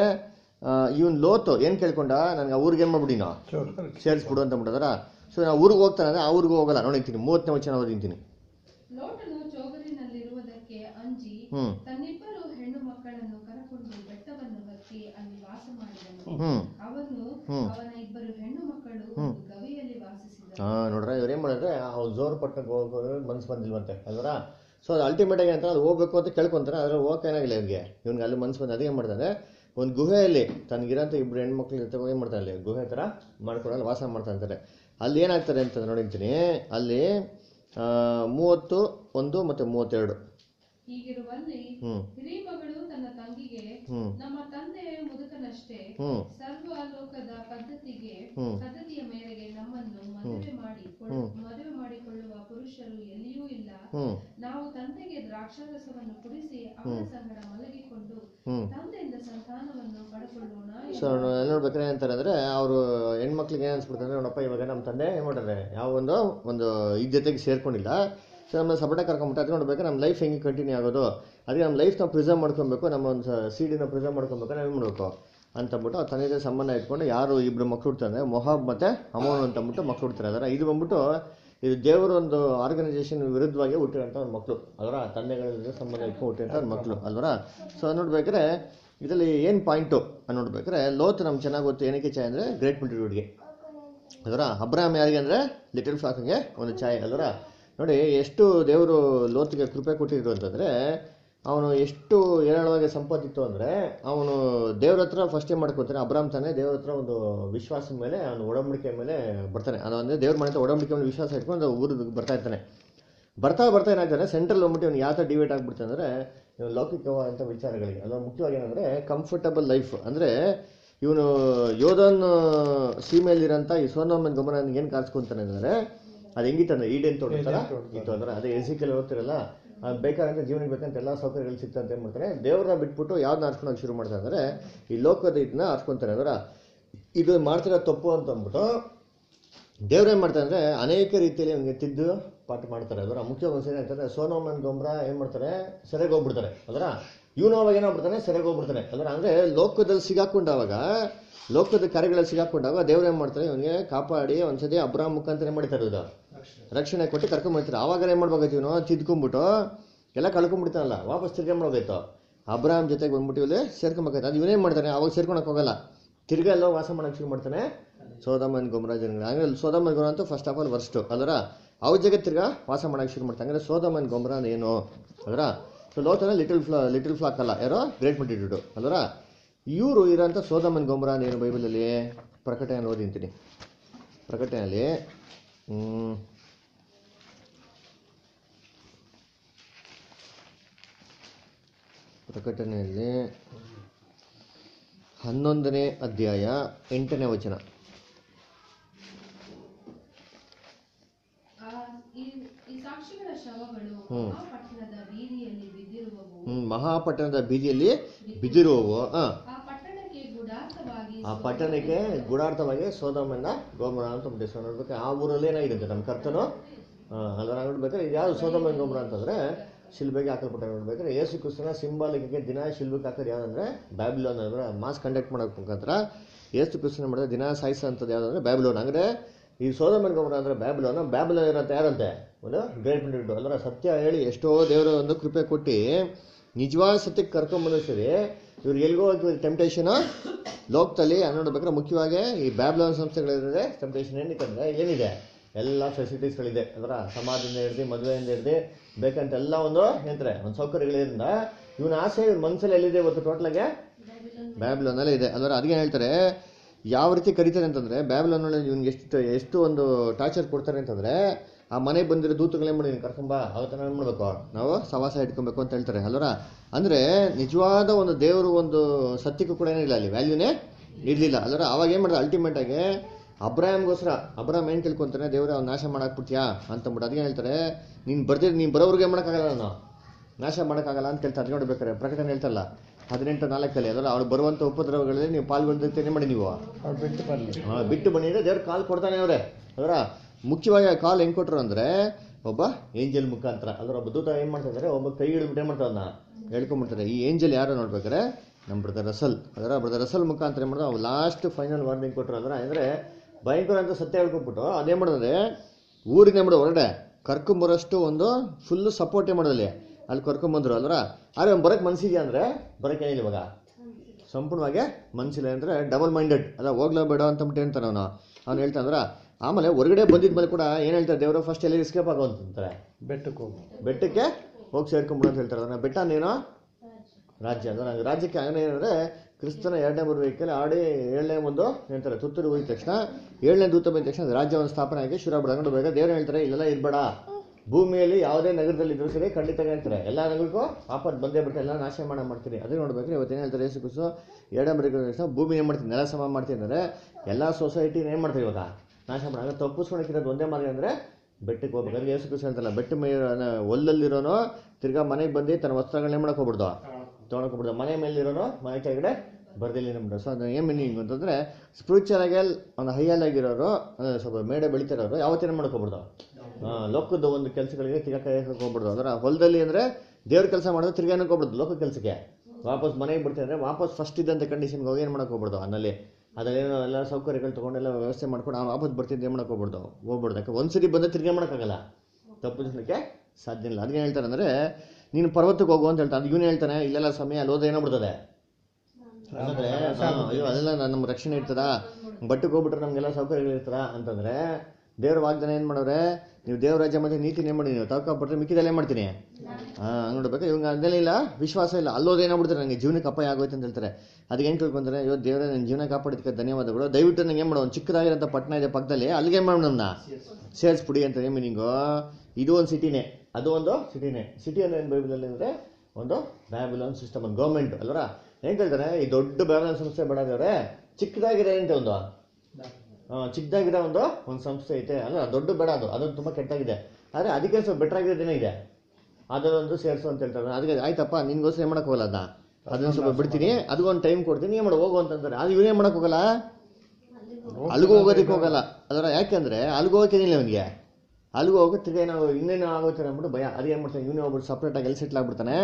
ಇವನ್ ಲೋತು ಏನು ಕೇಳ್ಕೊಂಡ ನನಗೆ ಊರಿಗೆ ಏನು ಮಾಡ್ಬಿಡಿ ನಾವು ಸೇರಿಸ್ಬಿಡು ಅಂತ ಬಿಟ್ಟದ್ರ ಸೊ ನಾವು ಊರಿಗೆ ಹೋಗ್ತಾನೆ ಅಂದ್ರೆ ಆ ಊರಿಗೆ ಹೋಗಲ್ಲ ನೋಡಿರ್ತೀನಿ ಮೂವತ್ತನೇ ವಚನ ಓದಿಂತೀನಿ ಲೋಟನು ಚೋಗರಿನಲ್ಲಿರುವುದಕ್ಕೆ ಅಂಜಿ ಹ್ಞೂ ತನ್ನಿಬ್ಬರು ಹೆಣ್ಣು ಮಕ್ಕಳನ್ನು ಕರಕೊಂಡು ಬೆಟ್ಟವನ್ನು ಹತ್ತಿ ಅಲ್ಲಿ ವಾಸ ಮಾಡಿದನು ಹ್ಞೂ ಅವನು ಹ್ಮ್. ಅವನ ಇಬ್ಬರು ಹೆಣ್ಣು ಮಕ್ಕಳು ಒಂದು ಗವಿಯಲ್ಲಿ ವಾಸಿಸಿದರು ಹಾಂ ನೋಡ್ರೆ ಇವ್ರು ಏನು ಮಾಡಿದ್ರೆ ಅವ್ರು ಜೋರು ಪಟ್ಟಣಕ್ಕೆ ಹೋಗೋದು ಮನ್ಸು ಬಂದಿಲ್ವಂತೆ ಅಲ್ವರ ಸೊ ಅದು ಅಲ್ಟಿಮೇಟ್ ಆಗಿ ಅಂತ ಅದು ಹೋಗ್ಬೇಕು ಅಂತ ಕೇಳ್ಕೊಂತಾರೆ ಅದ್ರ ಹೋಗಕ್ಕೆ ಏನಾಗಿಲ್ಲ ಇವ್ರಿಗೆ ಇವ್ನಿಗೆ ಅಲ್ಲಿ ಮನ್ಸು ಬಂದು ಅದೇ ಮಾಡ್ತಾನೆ ಒಂದು ಗುಹೆಯಲ್ಲಿ ತನಗಿರೋಂಥ ಇಬ್ರು ಹೆಣ್ಮಕ್ಳ ಜೊತೆ ಏನು ಮಾಡ್ತಾನೆ ಅಲ್ಲಿ ಗುಹೆ ಥರ ಮಾಡ್ಕೊಂಡು ಅಲ್ಲಿ ವಾಸ ಮಾಡ್ತಾ ಇರ್ತಾರೆ ಅಲ್ಲಿ ಏನಾಗ್ತಾರೆ ಅಂತ ನೋಡಿರ್ತೀನಿ ಅಲ್ಲಿ ಆ, ಮೂವತ್ತು ಒಂದು ಮತ್ತು ಮೂವತ್ತೆರಡು ಹೀಗಿರುವಲ್ಲಿ ಹ್ಞೂ ಹಿರಿ ಮಗಳು ತನ್ನ ತಂಗಿಗೆ ಹ್ಞೂ ನಮ್ಮ ತಂದೆ ಮುದುಕನಷ್ಟೇ ಹ್ಞೂ ಸರ್ವ ಲೋಕದ ಪದ್ಧತಿಗೆ ಹ್ಮ್. ಪದ್ಧತಿಯ ಮೇರೆಗೆ ನಮ್ಮನ್ನು ಮದುವೆ ಮಾಡಿ ಮದುವೆ ಮಾಡಿಕೊಳ್ಳುವ ಪುರುಷರು ಎಲ್ಲಿಯೂ ಇಲ್ಲ ಹ್ಞೂ ನಾವು ತಂದೆಗೆ ದ್ರಾಕ್ಷಾರಸವನ್ನು ಕುಡಿಸಿ ಅವನ ಸಂಗಡ ಮಲಗಿಕೊಂಡು ಹ್ಞೂ ತಂದೆಯಿಂದ ಸಂತಾನವನ್ನು ಪಡ್ಕೊಳ್ಳೋಣ ಸೊ ಎಲ್ಲ ನೋಡ್ಬೇಕಾದ್ರೆ ಏನಂತಾರೆ ಅಂದರೆ ಅವರು ಹೆಣ್ಮಕ್ಳಿಗೆ ಏನು ಅನ್ಸ್ಬಿಡ್ತಾರೆ ನೋಡಪ್ಪ ಇವಾಗ ನಮ್ಮ ತಂದೆ ಏನು ಮಾಡ್ತಾರೆ ಯಾವ ಒಂದು ಒಂದು ಈ ಜೊತೆಗೆ ಸೇರ್ಕೊಂಡಿಲ್ಲ ಸೊ ನಮ್ಮ ಸಪರೇಟಾಗಿ ಕರ್ಕೊಂಬಿಟ್ಟು ಅದಕ್ಕೆ ನೋಡ್ಬೇಕು ನಮ್ಮ ಲೈಫ್ ಹೆಂಗೆ ಕಂಟಿನ್ಯೂ ಆಗೋದು ಅದಕ್ಕೆ ನಮ್ಮ ಲೈಫ್ ನಾವು ಪ್ರಿಸರ್ವ್ ಮಾಡ್ಕೊಬೇಕು ನಮ್ಮ ಒಂದು ಸೀಡಿನ ಪ್ರಿಸರ್ವ್ ಮಾಡ್ಕೊಬೇಕು ನಾವು ಏನು ಮಾಡಬೇಕು ಅಂತಂದ್ಬಿಟ್ಟು ಆ ತಂದೆ ಜೊತೆ ಸಂಬಂಧ ಇಟ್ಕೊಂಡು ಯಾರು ಇಬ್ಬರು ಮಕ್ಳು ಹುಡ್ತಾರೆ ಮೊಹಾಬ್ ಮತ್ತು ಅಮೋನ್ ಅಂತಂದ್ಬಿಟ್ಟು ಮಕ್ಳು ಹುಡ್ತಾರೆ ಅದರ ಇದು ಬಂದ್ಬಿಟ್ಟು ಇದು ದೇವರ ಒಂದು ಆರ್ಗನೈಸೇಷನ್ ವಿರುದ್ಧವಾಗಿ ಹುಟ್ಟಿರೋಂಥ ಒಂದು ಮಕ್ಕಳು ಅದರ ತಂದೆಗಳ ಜೊತೆ ಸಂಬಂಧ ಇಟ್ಕೊಂಡು ಹುಟ್ಟಿರೋಂಥ ಒಂದು ಮಕ್ಕಳು ಅಲ್ವರ ಸೊ ಅದು ನೋಡ್ಬೇಕಾದ್ರೆ ಇದರಲ್ಲಿ ಏನು ಪಾಯಿಂಟು ಅಂತ ನೋಡ್ಬೇಕಾದ್ರೆ ಲೋತ್ ನಮ್ಗೆ ಚೆನ್ನಾಗಿ ಗೊತ್ತು ಏನಕ್ಕೆ ಚಾಯ್ ಅಂದರೆ ಗ್ರೇಟ್ ಮಿಲ್ಟಿಟ್ಯೂಡ್ಗೆ ಅದರ ಅಬ್ರಾಮ್ ಯಾರಿಗೆ ಅಂದರೆ ಲಿಟಲ್ ಫ್ಲಾಕ್ಗೆ ಒಂದು ಚಾಯ್ ಅಲ್ವರ ನೋಡಿ ಎಷ್ಟು ದೇವರು ಲೋತ್ಗೆ ಕೃಪೆ ಕೊಟ್ಟಿದ್ರು ಅಂತಂದರೆ ಅವನು ಎಷ್ಟು ಏರಳವಾಗಿ ಸಂಪತ್ತಿತ್ತು ಅಂದರೆ ಅವನು ದೇವ್ರ ಹತ್ರ ಫಸ್ಟ್ ಏನು ಮಾಡ್ಕೊತಾನೆ ಅಬ್ರಾಮ್ ತಾನೆ ದೇವ್ರ ಹತ್ರ ಒಂದು ವಿಶ್ವಾಸದ ಮೇಲೆ ಅವನು ಒಡಂಬಡಿಕೆ ಮೇಲೆ ಬರ್ತಾನೆ ಅದು ಅಂದರೆ ದೇವ್ರ ಮನೆ ಹತ್ರ ಒಡಂಬಡಿಕೆ ಮೇಲೆ ವಿಶ್ವಾಸ ಇಟ್ಕೊಂಡು ಊರಿಗೆ ಬರ್ತಾ ಇರ್ತಾನೆ ಬರ್ತಾ ಬರ್ತಾ ಏನಾಗ್ತಾನೆ ಸೆಂಟ್ರಲ್ ಬಂದ್ಬಿಟ್ಟು ಅವ್ನು ಯಾವ ಥರ ಡಿವೈಡ್ ಆಗ್ಬಿಡ್ತಾನೆ ಅಂದರೆ ಲೌಕಿಕವಾದಂಥ ವಿಚಾರಗಳಿಗೆ ಅದು ಮುಖ್ಯವಾಗಿ ಏನಂದರೆ ಕಂಫರ್ಟಬಲ್ ಲೈಫ್ ಅಂದರೆ ಇವನು ಯೋಧನ್ ಸೀಮೆಯಲ್ಲಿರೋಂಥ ಈ ಸೋನಮ್ಮನ ಗಮನ ಏನು ಕಾಣಿಸ್ಕೊಂತಾನೆ ಅಂದರೆ ಅದು ಹೆಂಗಿತ್ತಂದ್ರೆ ಈಡೇನ್ ತೋಟತ್ತಲ್ಲ ಇತ್ತು ಅಂದ್ರೆ ಅದೇ ಎಸಿಕಲ್ಲಿ ಓದ್ತಿರಲ್ಲ ಅದು ಬೇಕಾದಂಥ ಜೀವನಕ್ಕೆ ಬೇಕಂತ ಎಲ್ಲ ಸೌಕರ್ಯಗಳು ಸಿಗ್ತಂತ ಏನು ಮಾಡ್ತಾರೆ ದೇವ್ರನ್ನ ಬಿಟ್ಬಿಟ್ಟು ಯಾವ್ದನ್ನ ಆರ್ಸ್ಕೊಳಕ್ಕೆ ಶುರು ಮಾಡ್ತಾರೆ ಅಂದರೆ ಈ ಲೋಕದ ಇದನ್ನ ಆರ್ಸ್ಕೊಂತಾರೆ ಅಂದ್ರೆ ಇದು ಮಾಡ್ತಿರೋ ತಪ್ಪು ಅಂತ ಅಂದ್ಬಿಟ್ಟು ದೇವ್ರೇನ್ ಮಾಡ್ತಾರೆ ಅಂದ್ರೆ ಅನೇಕ ರೀತಿಯಲ್ಲಿ ಅವ್ನಿಗೆ ತಿದ್ದು ಪಾಠ ಮಾಡ್ತಾರೆ ಅದರ ಮುಖ್ಯ ಒಂದು ಏನಾಗ್ತದೆ ಸೋನೋಮನ್ ಗೊಬ್ಬರ ಏನ್ ಮಾಡ್ತಾರೆ ಸೆರೆಗೆ ಹೋಗ್ಬಿಡ್ತಾರೆ ಅದರ ಇವನು ಅವಾಗ ಏನಾಗ್ಬಿಡ್ತಾನೆ ಸೆರೆಗೆ ಹೋಗ್ಬಿಡ್ತಾನೆ ಅದರ ಅಂದ್ರೆ ಲೋಕದಲ್ಲಿ ಸಿಗಾಕೊಂಡಾಗ ಲೋಕದ ಕಾರ್ಯಗಳಲ್ಲಿ ಸಿಗಾಕೊಂಡಾಗ ದೇವ್ರು ಏನ್ ಮಾಡ್ತಾರೆ ಇವನಿಗೆ ಕಾಪಾಡಿ ಒಂದ್ಸತಿ ಅಬ್ರಾಮ್ ಮುಖಾಂತರ ಏನ್ ಮಾಡ್ತಾರೆ ಇದು ರಕ್ಷಣೆ ಕೊಟ್ಟು ಕರ್ಕೊಂಡ್ ಬರ್ತಾರೆ ಆವಾಗ ಏನ್ ಮಾಡ್ಬೇಕಾಯ್ತು ಇವನು ತಿದ್ಕೊಂಡ್ಬಿಟ್ಟು ಎಲ್ಲ ಕಳ್ಕೊಂಡ್ಬಿಡ್ತಾನಲ್ಲ ವಾಪಸ್ ತಿರ್ಗಿ ಮಾಡ್ಬೇಕಾಯ್ತು ಅಬ್ರಾಮ್ ಜೊತೆಗೆ ಬಂದ್ಬಿಟ್ಟು ಇಲ್ಲಿ ಸೇರ್ಕೊಂಬೇಕಾಯ್ತು ಅದು ಇವನೇನು ಮಾಡ್ತಾನೆ ಅವಾಗ ಸೇರ್ಕೊಳಕ್ ಹೋಗಲ್ಲ ತಿರ್ಗಾ ಎಲ್ಲೋ ವಾಸ ಮಾಡಕ್ಕೆ ಶುರು ಮಾಡ್ತಾನೆ ಸೋದಮನ್ ಗೊಮರ ಜನಗಳು ಹಂಗಂದ್ರೆ ಸೋದಮನ್ ಗೊಮರ ಅಂತೂ ಫಸ್ಟ್ ಆಫ್ ಆಲ್ ವರ್ಸ್ಟು ಅದರ ಅವ್ರ ಜೊತೆ ತಿರ್ಗಾ ವಾಸ ಮಾಡಕ್ಕೆ ಶುರು ಮಾಡ್ತಾನೆ ಹಂಗಂದ್ರೆ ಸೋದಮನ್ ಗೊಮರ ಏನು ಅದರ ಸೊ ಲೋತನ ಲಿಟಲ್ ಫ್ಲಾ ಲಿಟಲ್ ಫ್ಲಾಕ್ ಅಲ್ಲ ಯಾರೋ ಗ್ರೇಟ್ ಮಲ್ಟಿಟ್ಯೂಡು ಅದರ ಇವರು ಇರೋಂಥ ಸೋದಮನ್ ಗೊಮರ ಏನು ಬೈಬಲಲ್ಲಿ ಪ್ರಕಟಣೆ ಓದಿಂತೀನಿ ಪ್ರಕಟಣೆಯಲ್ಲಿ ಹ್ಮ್, ಪ್ರಕಟಣೆಯಲ್ಲಿ ಹನ್ನೊಂದನೇ ಅಧ್ಯಾಯ ಎಂಟನೇ ವಚನ ಆ ಈ ಈ ಸಾಕ್ಷಿಗಳ ಶವಗಳು ಹ್ಮ್. ಆ ಪಟ್ಟಣದ ಬೀದಿಯಲ್ಲಿ ಬಿದ್ದಿರುವವು ಹ್ಮ್, ಮಹಾಪಟ್ಟಣದ ಬೀದಿಯಲ್ಲಿ ಬಿದ್ದಿರುವವು ಆ, ಆ ಪಟ್ಟಣಕ್ಕೆ ಗುಡಾರ್ಥವಾಗಿ ಆ ಪಟ್ಟಣಕ್ಕೆ ಗುಡಾರ್ಥವಾಗಿ ಸೋದಮನ್ನ ಗೋಮರ ಅಂತ ಒಂದು ಹೆಸರು ನೋಡ್ಬೇಕು ಆ ಊರಲ್ಲಿ ಏನಾಗಿದೆ ನಮ್ಮ ಕರ್ತನು ಆ, ಅಲ್ಲರ ನೋಡ್ಬೇಕಾದ್ರೆ ಇದು ಯಾವ್ದು ಸೋದಮನ್ ಗೋಮರ ಅಂತಂದ್ರೆ ಶಿಲ್ಬೆಗೆ ಹಾಕಲ್ಪಟ್ಟ ನೋಡ್ಬೇಕಾದ್ರೆ ಯೇಸು ಕ್ರಿಸ್ತನ ಸಿಂಬಾಲಿಗೆ ದಿನ ಶಿಲ್ಬೆಗೆ ಹಾಕೋದು ಯಾವ್ದಂದ್ರೆ ಬ್ಯಾಬಿಲೋನ್ ಅಂದ್ರೆ ಮಾಸ್ ಕಂಡಕ್ಟ್ ಮಾಡೋಕ್ ಮುಖಾಂತರ ಯೇಸು ಕ್ರಿಸ್ತನ ಮಾಡಿದ್ರೆ ದಿನ ಸಾಯಿಸೋಂಥದ್ದು ಯಾವ್ದಂದ್ರೆ ಬ್ಯಾಬಿಲೋನ್ ಅಂದ್ರೆ ಈ ಸೋದಮನ್ ಗೋಮರ ಅಂದ್ರೆ ಬ್ಯಾಬಿಲೋನ್ ಬ್ಯಾಬಿಲೋನ್ ಇರೋಂಥ ಯಾರಂತೆ ಒಂದು ಗ್ರೇಟ್ ಮಿನಿಟ್ ಅಂದ್ರೆ ಸತ್ಯ ಹೇಳಿ ಎಷ್ಟೋ ದೇವರ ಒಂದು ಕೃಪೆ ಕೊಟ್ಟು ನಿಜವಾದ ಸತ್ಯಕ್ಕೆ ಕರ್ಕೊಂಬಂದು ಸರಿ ಇವ್ರು ಎಲ್ಗೋ ಟೆಂಪ್ಟೇಷನ್ ಲೋಕದಲ್ಲಿ ನೋಡ್ಬೇಕಾದ್ರೆ ಮುಖ್ಯವಾಗಿ ಈ ಬ್ಯಾಬ್ಲೋನ್ ಸಂಸ್ಥೆಗಳಿದ್ರೆ ಟೆಂಪ್ಟೇಷನ್ ಏನಕ್ಕಂದ್ರೆ ಏನಿದೆ ಎಲ್ಲ ಫೆಸಿಲಿಟೀಸ್ಗಳಿದೆ ಅದರ ಸಮಾಜದಿಂದ ಹಿಡ್ದು ಮದುವೆಯಿಂದ ಹಿಡ್ದು ಬೇಕಂತ ಎಲ್ಲ ಒಂದು ಏನಂತಾರೆ ಒಂದು ಸೌಕರ್ಯಗಳಿಂದ ಇವನ ಆಸೆ ಇವ್ನ ಮನಸ್ಸಲ್ಲಿ ಎಲ್ಲಿದೆ ಇವತ್ತು ಟೋಟಲಾಗೆ ಬ್ಯಾಬ್ಲೋನಲ್ಲೇ ಇದೆ ಅದರ ಅದಕ್ಕೆ ಹೇಳ್ತಾರೆ ಯಾವ ರೀತಿ ಕರೀತಾರೆ ಅಂತಂದ್ರೆ ಬ್ಯಾಬ್ಲೋನಲ್ಲಿ ಇವ್ನಿಗೆ ಎಷ್ಟು ಎಷ್ಟು ಒಂದು ಟಾರ್ಚರ್ ಕೊಡ್ತಾರೆ ಅಂತಂದ್ರೆ ಆ ಮನೆಗೆ ಬಂದಿರೋ ದೂತಗಳೇ ಮಾಡಿ ಕರ್ಕೊಂಬ ಅವತ್ತ ಏನು ಮಾಡ್ಬೇಕು ನಾವು ಸವಾಸ ಇಟ್ಕೊಬೇಕು ಅಂತ ಹೇಳ್ತಾರೆ ಅಲ್ವರ ಅಂದ್ರೆ ನಿಜವಾದ ಒಂದು ದೇವರು ಒಂದು ಸತ್ಯಕ್ಕೂ ಕೂಡ ಏನಿಲ್ಲ ಅಲ್ಲಿ ವ್ಯಾಲ್ಯೂನೇ ಇರಲಿಲ್ಲ ಅಲ್ವರ ಅವಾಗ ಏನು ಮಾಡಿದೆ ಅಲ್ಟಿಮೇಟ್ ಆಗಿ ಅಬ್ರಾಹ್ಮ್ಗೋಸ್ಕರ ಅಬ್ರಾಹ್ಮ್ ಏನು ತಿಳ್ಕೊಂತಾನೆ ದೇವ್ರ ಅವ್ನು ನಾಶ ಮಾಡಾಕ್ಬಿಡ್ತೀಯಾ ಅಂತಂದ್ಬಿಟ್ಟು ಅದಕ್ಕೆ ಹೇಳ್ತಾರೆ ನೀನು ಬರ್ದಿದ್ದು ನೀನು ಬರೋವ್ರಿಗೆ ಏನು ಮಾಡೋಕ್ಕಾಗಲ್ಲ ನಾನು ನಾಶ ಮಾಡೋಕ್ಕಾಗಲ್ಲ ಅಂತ ಹೇಳ್ತಾರೆ ಅದು ನೋಡ್ಬೇಕಾರೆ ಪ್ರಕಟಣೆ ಹೇಳ್ತಲ್ಲ ಹದಿನೆಂಟು ನಾಲ್ಕಲ್ಲಿ ಅದರ ಅವ್ಳು ಬರುವಂಥ ಉಪದ್ರವಗಳಲ್ಲಿ ನೀವು ಪಾಲ್ಗೊಂಡಿರ್ತೇನೆ ಮಾಡಿ ನೀವು ಅವ್ರು ಬಿಟ್ಟು ಬರಲಿ ಹಾ, ಬಿಟ್ಟು ಬಂದಿದ್ರೆ ದೇವ್ರು ಕಾಲ್ ಕೊಡ್ತಾನೆ ಅವ್ರೆ ಅದರ ಮುಖ್ಯವಾಗಿ ಆ ಕಾಲ್ ಹೆಂಗ್ ಕೊಟ್ರು ಅಂದ್ರೆ ಒಬ್ಬ ಏಂಜಲ್ ಮುಖಾಂತರ ಅದರ ಒಬ್ಬ ದೂತ ಏನ್ ಮಾಡ್ತಾ ಇದಾರೆ ಒಬ್ಬ ಕೈ ಹಿಡಿದ್ಬಿಟ್ಟು ಏನ್ ಮಾಡ್ತಾವ ಅದನ್ನ ಹೇಳ್ಕೊಂಡ್ಬಿಡ್ತಾರೆ ಈ ಏಂಜಲ್ ಯಾರು ನೋಡ್ಬೇಕಾರೆ ನಮ್ಮ ಬ್ರದರ್ ರಸಲ್ ಅದರ ಬ್ರದರ್ ರಸಲ್ ಮುಖಾಂತರ ಏನ್ ಮಾಡಿದ್ರು ಅವ್ರು ಲಾಸ್ಟ್ ಫೈನಲ್ ವಾರ್ನಿಂಗ್ ಕೊಟ್ರು ಅದರ ಅಂದ್ರೆ ಭಯಂಕರ ಅಂತ ಸತ್ಯ ಹೇಳ್ಕೊಟ್ಬಿಟ್ಟು ಅದೇನ್ ಮಾಡಿದ್ರೆ ಊರಿಗೆ ಏನ್ ಮಾಡೋದು ಹೊರಡೆ ಕರ್ಕೊಂಬರೋಷ್ಟು ಒಂದು ಫುಲ್ ಸಪೋರ್ಟೇ ಮಾಡೋದಲ್ಲಿ ಅಲ್ಲಿ ಕರ್ಕೊಂಬಂದ್ರು ಅಲ್ರ ಆದ್ರೆ ಅವ್ನು ಬರಕ್ ಮನ್ಸಿದ್ಯಾ ಅಂದ್ರೆ ಬರಕ್ ಏನಿಲ್ಲ ಇವಾಗ ಸಂಪೂರ್ಣವಾಗಿ ಮನ್ಸಿಲ್ಲ ಅಂದ್ರೆ ಡಬಲ್ ಮೈಂಡೆಡ್ ಅಲ್ಲ ಹೋಗ್ಲೋ ಬೇಡ ಅಂತ ಬಿಟ್ಟು ಹೇಳ್ತಾನೆ ಅವನು ಅವ್ನು ಹೇಳ್ತಾನಂದ್ರ ಆಮೇಲೆ ಹೊರಗಡೆ ಬಂದಿದ್ಮೇಲೆ ಕೂಡ ಏನು ಹೇಳ್ತಾರೆ ದೇವರು ಫಸ್ಟ್ ಎಲ್ಲಿ ಎಸ್ಕೇಪ್ ಆಗೋ ಅಂತಾರೆ ಬೆಟ್ಟಕ್ಕೆ ಹೋಗು ಬೆಟ್ಟಕ್ಕೆ ಹೋಗಿ ಸೇರ್ಕೊಂಬಿಡು ಅಂತ ಹೇಳ್ತಾರೆ ಅದನ್ನ ಬೆಟ್ಟ ನೀನು ರಾಜ್ಯ ಅಂದ್ರೆ ನಂಗೆ ರಾಜ್ಯಕ್ಕೆ അങ്ങനെ ಏನಂದ್ರೆ ಕ್ರಿಸ್ತನ ಎರಡನೇ ಬರುವಿಕೆಯಲ್ಲಿ ಆಡಿ ಏಳನೇ ಒಂದು ಹೇಳ್ತಾರೆ ತುತ್ತೂರು ಹೋಗಿದ ತಕ್ಷಣ ಏಳನೇ ದೂತ ಬಂದ ತಕ್ಷಣ ಅದು ರಾಜ್ಯವನ್ನು ಸ್ಥಾಪನೆ ಆಗಿ ಶುರು ಬಿಡಕೊಂಡು ಬೇಕಾ ದೇವ್ರು ಹೇಳ್ತಾರೆ ಇಲ್ಲೆಲ್ಲ ಇರ್ಬೇಡ ಭೂಮಿಯಲ್ಲಿ ಯಾವುದೇ ನಗರದಲ್ಲಿ ಇದ್ರೂ ಸರಿ ಖಂಡಿತ ಹೇಳ್ತಾರೆ ಎಲ್ಲ ನಗರಕ್ಕೂ ಆಪತ್ ಬಂದೇ ಬಿಟ್ಟು ಎಲ್ಲ ನಾಶ ಮಾಡ ಮಾಡ್ತೀನಿ ಅದೇ ನೋಡ್ಬೇಕ್ರಿ ಇವತ್ತು ಏನು ಹೇಳ್ತಾರೆ ಯೇಸು ಕ್ರಿಸ್ತು ಎರಡನೇ ಬರುವಿಕೆ ತಕ್ಷಣ ಭೂಮಿ ಏನು ಮಾಡ್ತೀನಿ ನೆಲ ಸಮ ಮಾಡ್ತೀನಿ ಅಂದರೆ ಎಲ್ಲ ಸೊಸೈಟಿನ ಏನು ಮಾಡ್ತಾರೆ ಇವಾಗ ನಾಶ ಮಾಡ ಹಂಗೆ ತಪ್ಪಿಸ್ಕೊಳಕ್ಕಿರೋದು ಒಂದೇ ಮಾರ್ಗ ಅಂದರೆ ಬೆಟ್ಟಕ್ಕೆ ಹೋಗ್ಬೇಕು ಅಂದ್ರೆ ಯೇಸು ಕ್ರಿಸ್ತು ಹೇಳ್ತಲ್ಲ ಬೆಟ್ಟ ಮೇಲೆ ಒಲ್ಲಲ್ಲಿರೋನು ತಿರ್ಗಾ ಮನೆಗೆ ಬಂದು ತನ್ನ ವಸ್ತ್ರಗಳನ್ನ ಮಾಡಕ್ ಹೋಗ್ಬಿಡ್ದು ತೊಗೊಳಕ್ ಹೋಗ್ಬಿಡ್ದು ಮನೆ ಮೇಲಿರೋನು ಮನೆ ಕೆಳಗಡೆ ಬರ್ದಿಲ್ಲ ನಮ್ದು ಸೊ ಅದು ಏನು ಮೀನಿಂಗ್ ಅಂತಂದ್ರೆ ಸ್ಪಿರಿಚುವಲ್ ಆಗಿ ಒಂದು ಹೈಯಲ್ ಆಗಿರೋರು ಅಂದ್ರೆ ಸ್ವಲ್ಪ ಮೇಡೆ ಬೆಳಿತಿರೋರು ಯಾವತ್ತೇನು ಮಾಡಕ್ ಹೋಗ್ಬಿಡ್ದು ಹಾಂ ಲೋಕದ ಒಂದು ಕೆಲಸಗಳಿಗೆ ತಿರ್ಗಾ ಹೋಗ್ಬಿಡ್ದು ಅಂದ್ರೆ ಹೊಲದಲ್ಲಿ ಅಂದ್ರೆ ದೇವ್ರ ಕೆಲಸ ಮಾಡಿದ್ರೆ ತಿರ್ಗಾ ಏನಕ್ಕೆ ಹೋಗ್ಬಿಡ್ದು ಲೋಕ ಕೆಲಸಕ್ಕೆ ವಾಪಸ್ ಮನೆಗೆ ಬಿಡ್ತೀನಿ ಅಂದ್ರೆ ವಾಪಸ್ ಫಸ್ಟ್ ಇದ್ದಂಥ ಕಂಡೀಷನ್ಗೆ ಹೋಗಿ ಏನು ಮಾಡಕ್ ಹೋಗ್ಬಿಡ್ದು ಅನ್ನಲ್ಲಿ ಅದರಲ್ಲೇನೋ ಎಲ್ಲ ಸೌಕರ್ಯಗಳು ತೊಗೊಂಡೆಲ್ಲ ವ್ಯವಸ್ಥೆ ಮಾಡ್ಕೊಂಡು ಆ ವಾಪಸ್ ಬರ್ತಿದ್ದು ಏನು ಮಾಡಕ್ ಹೋಗ್ಬಿಡ್ದು ಹೋಗ್ಬಿಡ್ದು ಯಾಕೆ ಒಂದ್ಸರಿ ಬಂದ್ರೆ ತಿರ್ಗಾ ಮಾಡೋಕ್ಕಾಗಲ್ಲ ತಪ್ಪಿಸ್ಲಿಕ್ಕೆ ಸಾಧ್ಯ ಇಲ್ಲ ಅದಕ್ಕೆ ಹೇಳ್ತಾರೆ ಅಂದ್ರೆ ನೀನು ಪರ್ವತಕ್ಕೆ ಹೋಗು ಅಂತ ಹೇಳ್ತಾನೆ ಇವನು ಹೇಳ್ತಾನೆ ಇಲ್ಲೆಲ್ಲ ಸಮಯ ಅಲ್ಲಿ ಹೋದ್ರೆ ಏನಾಗ್ಬಿಡ್ತದೆ ಅಂದ್ರೆ ಹಾ, ಅಯ್ಯೋ ಅದೆಲ್ಲ ನಮ್ಮ ರಕ್ಷಣೆ ಇರ್ತದ ಬಟ್ಟಕ್ಕೆ ಹೋಗ್ಬಿಟ್ರೆ ನಮ್ಗೆಲ್ಲ ಸೌಕರ್ಯಗಳು ಇರ್ತದ ಅಂತಂದ್ರೆ ದೇವ್ರ ವಾಗ್ದಾನ ಏನ್ ಮಾಡೋರೆ ನೀವು ದೇವ್ರ ರಾಜ್ಯ ಮತ್ತೆ ನೀತಿ ಏನ್ ಮಾಡಿ ನೀವು ತಗೊಬಿಟ್ರೆ ಮಿಕ್ಕಿದೆಲ್ಲ ಏನ್ ಮಾಡ್ತೀನಿ ಹಾ ಹಂಗ್ ನೋಡ್ಬೇಕು ಇವಾಗ ಅದೆಲ್ಲ ಇಲ್ಲ ವಿಶ್ವಾಸ ಇಲ್ಲ ಅಲ್ಲೋದು ಏನಾಗ್ಬಿಡ್ತಾರೆ ನನಗೆ ಜೀವನಕ್ಕೆ ಅಪಾಯ ಆಗೋಯ್ತು ಅಂತ ಹೇಳ್ತಾರೆ ಅದಕ್ಕೆ ಏನ್ ಕೇಳ್ಕೊಂತಾರೆ ಅಯ್ಯೋ ದೇವ್ರ ನನ್ನ ಜೀವನ ಕಾಪಾಡಿದಕ್ಕೆ ಧನ್ಯವಾದಗಳು ದಯವಿಟ್ಟು ನಂಗೆ ಏನ್ ಮಾಡೋ ಒಂದು ಚಿಕ್ಕದಾಗಿರೋಂಥ ಪಟ್ಟಣ ಇದೆ ಪಕ್ಕದಲ್ಲಿ ಅಲ್ಲಿಗೆ ಏನ್ ಮಾಡೋಣ ನಮ್ಮನ್ನ ಸೇರಿಸ್ಬಿಡಿ ಅಂತ ಏನ್ ಮೀನಿಂಗು ಇದು ಒಂದು ಸಿಟಿನೇ ಅದು ಒಂದು ಸಿಟಿನೇ ಸಿಟಿ ಅಂದ್ರೆ ಏನು ಬೈಬಲಲ್ಲಿ ಅಂದ್ರೆ ಒಂದು ಬ್ಯಾಬಿಲೋನ್ ಸಿಸ್ಟಮ್ ಒಂದು ಗೌರ್ಮೆಂಟ್ ಅಲ್ವರ ಏನ್ ಕೇಳ್ತಾರೆ ಈ ದೊಡ್ಡ ಬ್ಯಾಬಿಲೋನ್ ಸಂಸ್ಥೆ ಬೇಡದವ್ರೆ ಚಿಕ್ಕದಾಗಿರೋ ಏನಂತೆ ಒಂದು ಆ, ಚಿಕ್ಕದಾಗಿರೋ ಒಂದು ಒಂದು ಸಂಸ್ಥೆ ಐತೆ ಅಲ್ಲ ದೊಡ್ಡ ಬೇಡ ಅದು ಅದೊಂದು ತುಂಬಾ ಕೆಟ್ಟಾಗಿದೆ ಆದ್ರೆ ಅದಕ್ಕೆ ಸ್ವಲ್ಪ ಬೆಟರ್ ಆಗಿರೋದೇನೇ ಇದೆ ಅದನ್ನೊಂದು ಸೇರಿಸು ಅಂತ ಹೇಳ್ತಾರೆ ಅದಕ್ಕೆ ಆಯ್ತಪ್ಪ ನಿನ್ಗೋಸ್ಕರ ಏನ್ ಮಾಡಕ್ ಹೋಗಲ್ಲ ಅದನ್ನ ಅದನ್ನ ಸ್ವಲ್ಪ ಬಿಡ್ತೀನಿ ಅದಕ್ಕೊಂದು ಟೈಮ್ ಕೊಡ್ತೀನಿ ಏನ್ ಮಾಡು ಹೋಗು ಅಂತಂತಾರೆ ಅದು ಇವನೇ ಮಾಡಕ್ ಹೋಗಲ್ಲ ಅಲ್ಲಿಗೂ ಹೋಗೋದಕ್ಕೆ ಹೋಗಲ್ಲ ಅದರ ಯಾಕೆಂದ್ರೆ ಅಲ್ಲಿಗೂ ಹೋಗೋಕೇನಿಲ್ಲ ಅವನಿಗೆ ಅಲ್ಲಿಗೂ ಹೋಗೋ ತಿರ್ಗಿ ನಾವು ಇನ್ನೇನು ಆಗೋತಾರೆ ಅಂದ್ಬಿಟ್ಟು ಭಯ ಅದು ಏನ್ ಮಾಡ್ತಾನೆ ಇವನೇ ಹೋಗ್ಬಿಟ್ಟು ಸಪ್ರೇಟ್ ಆಗಿ ಎಲ್ಲಿ ಸೆಟ್ಲ್ ಆಗ್ಬಿಡ್ತಾನೆ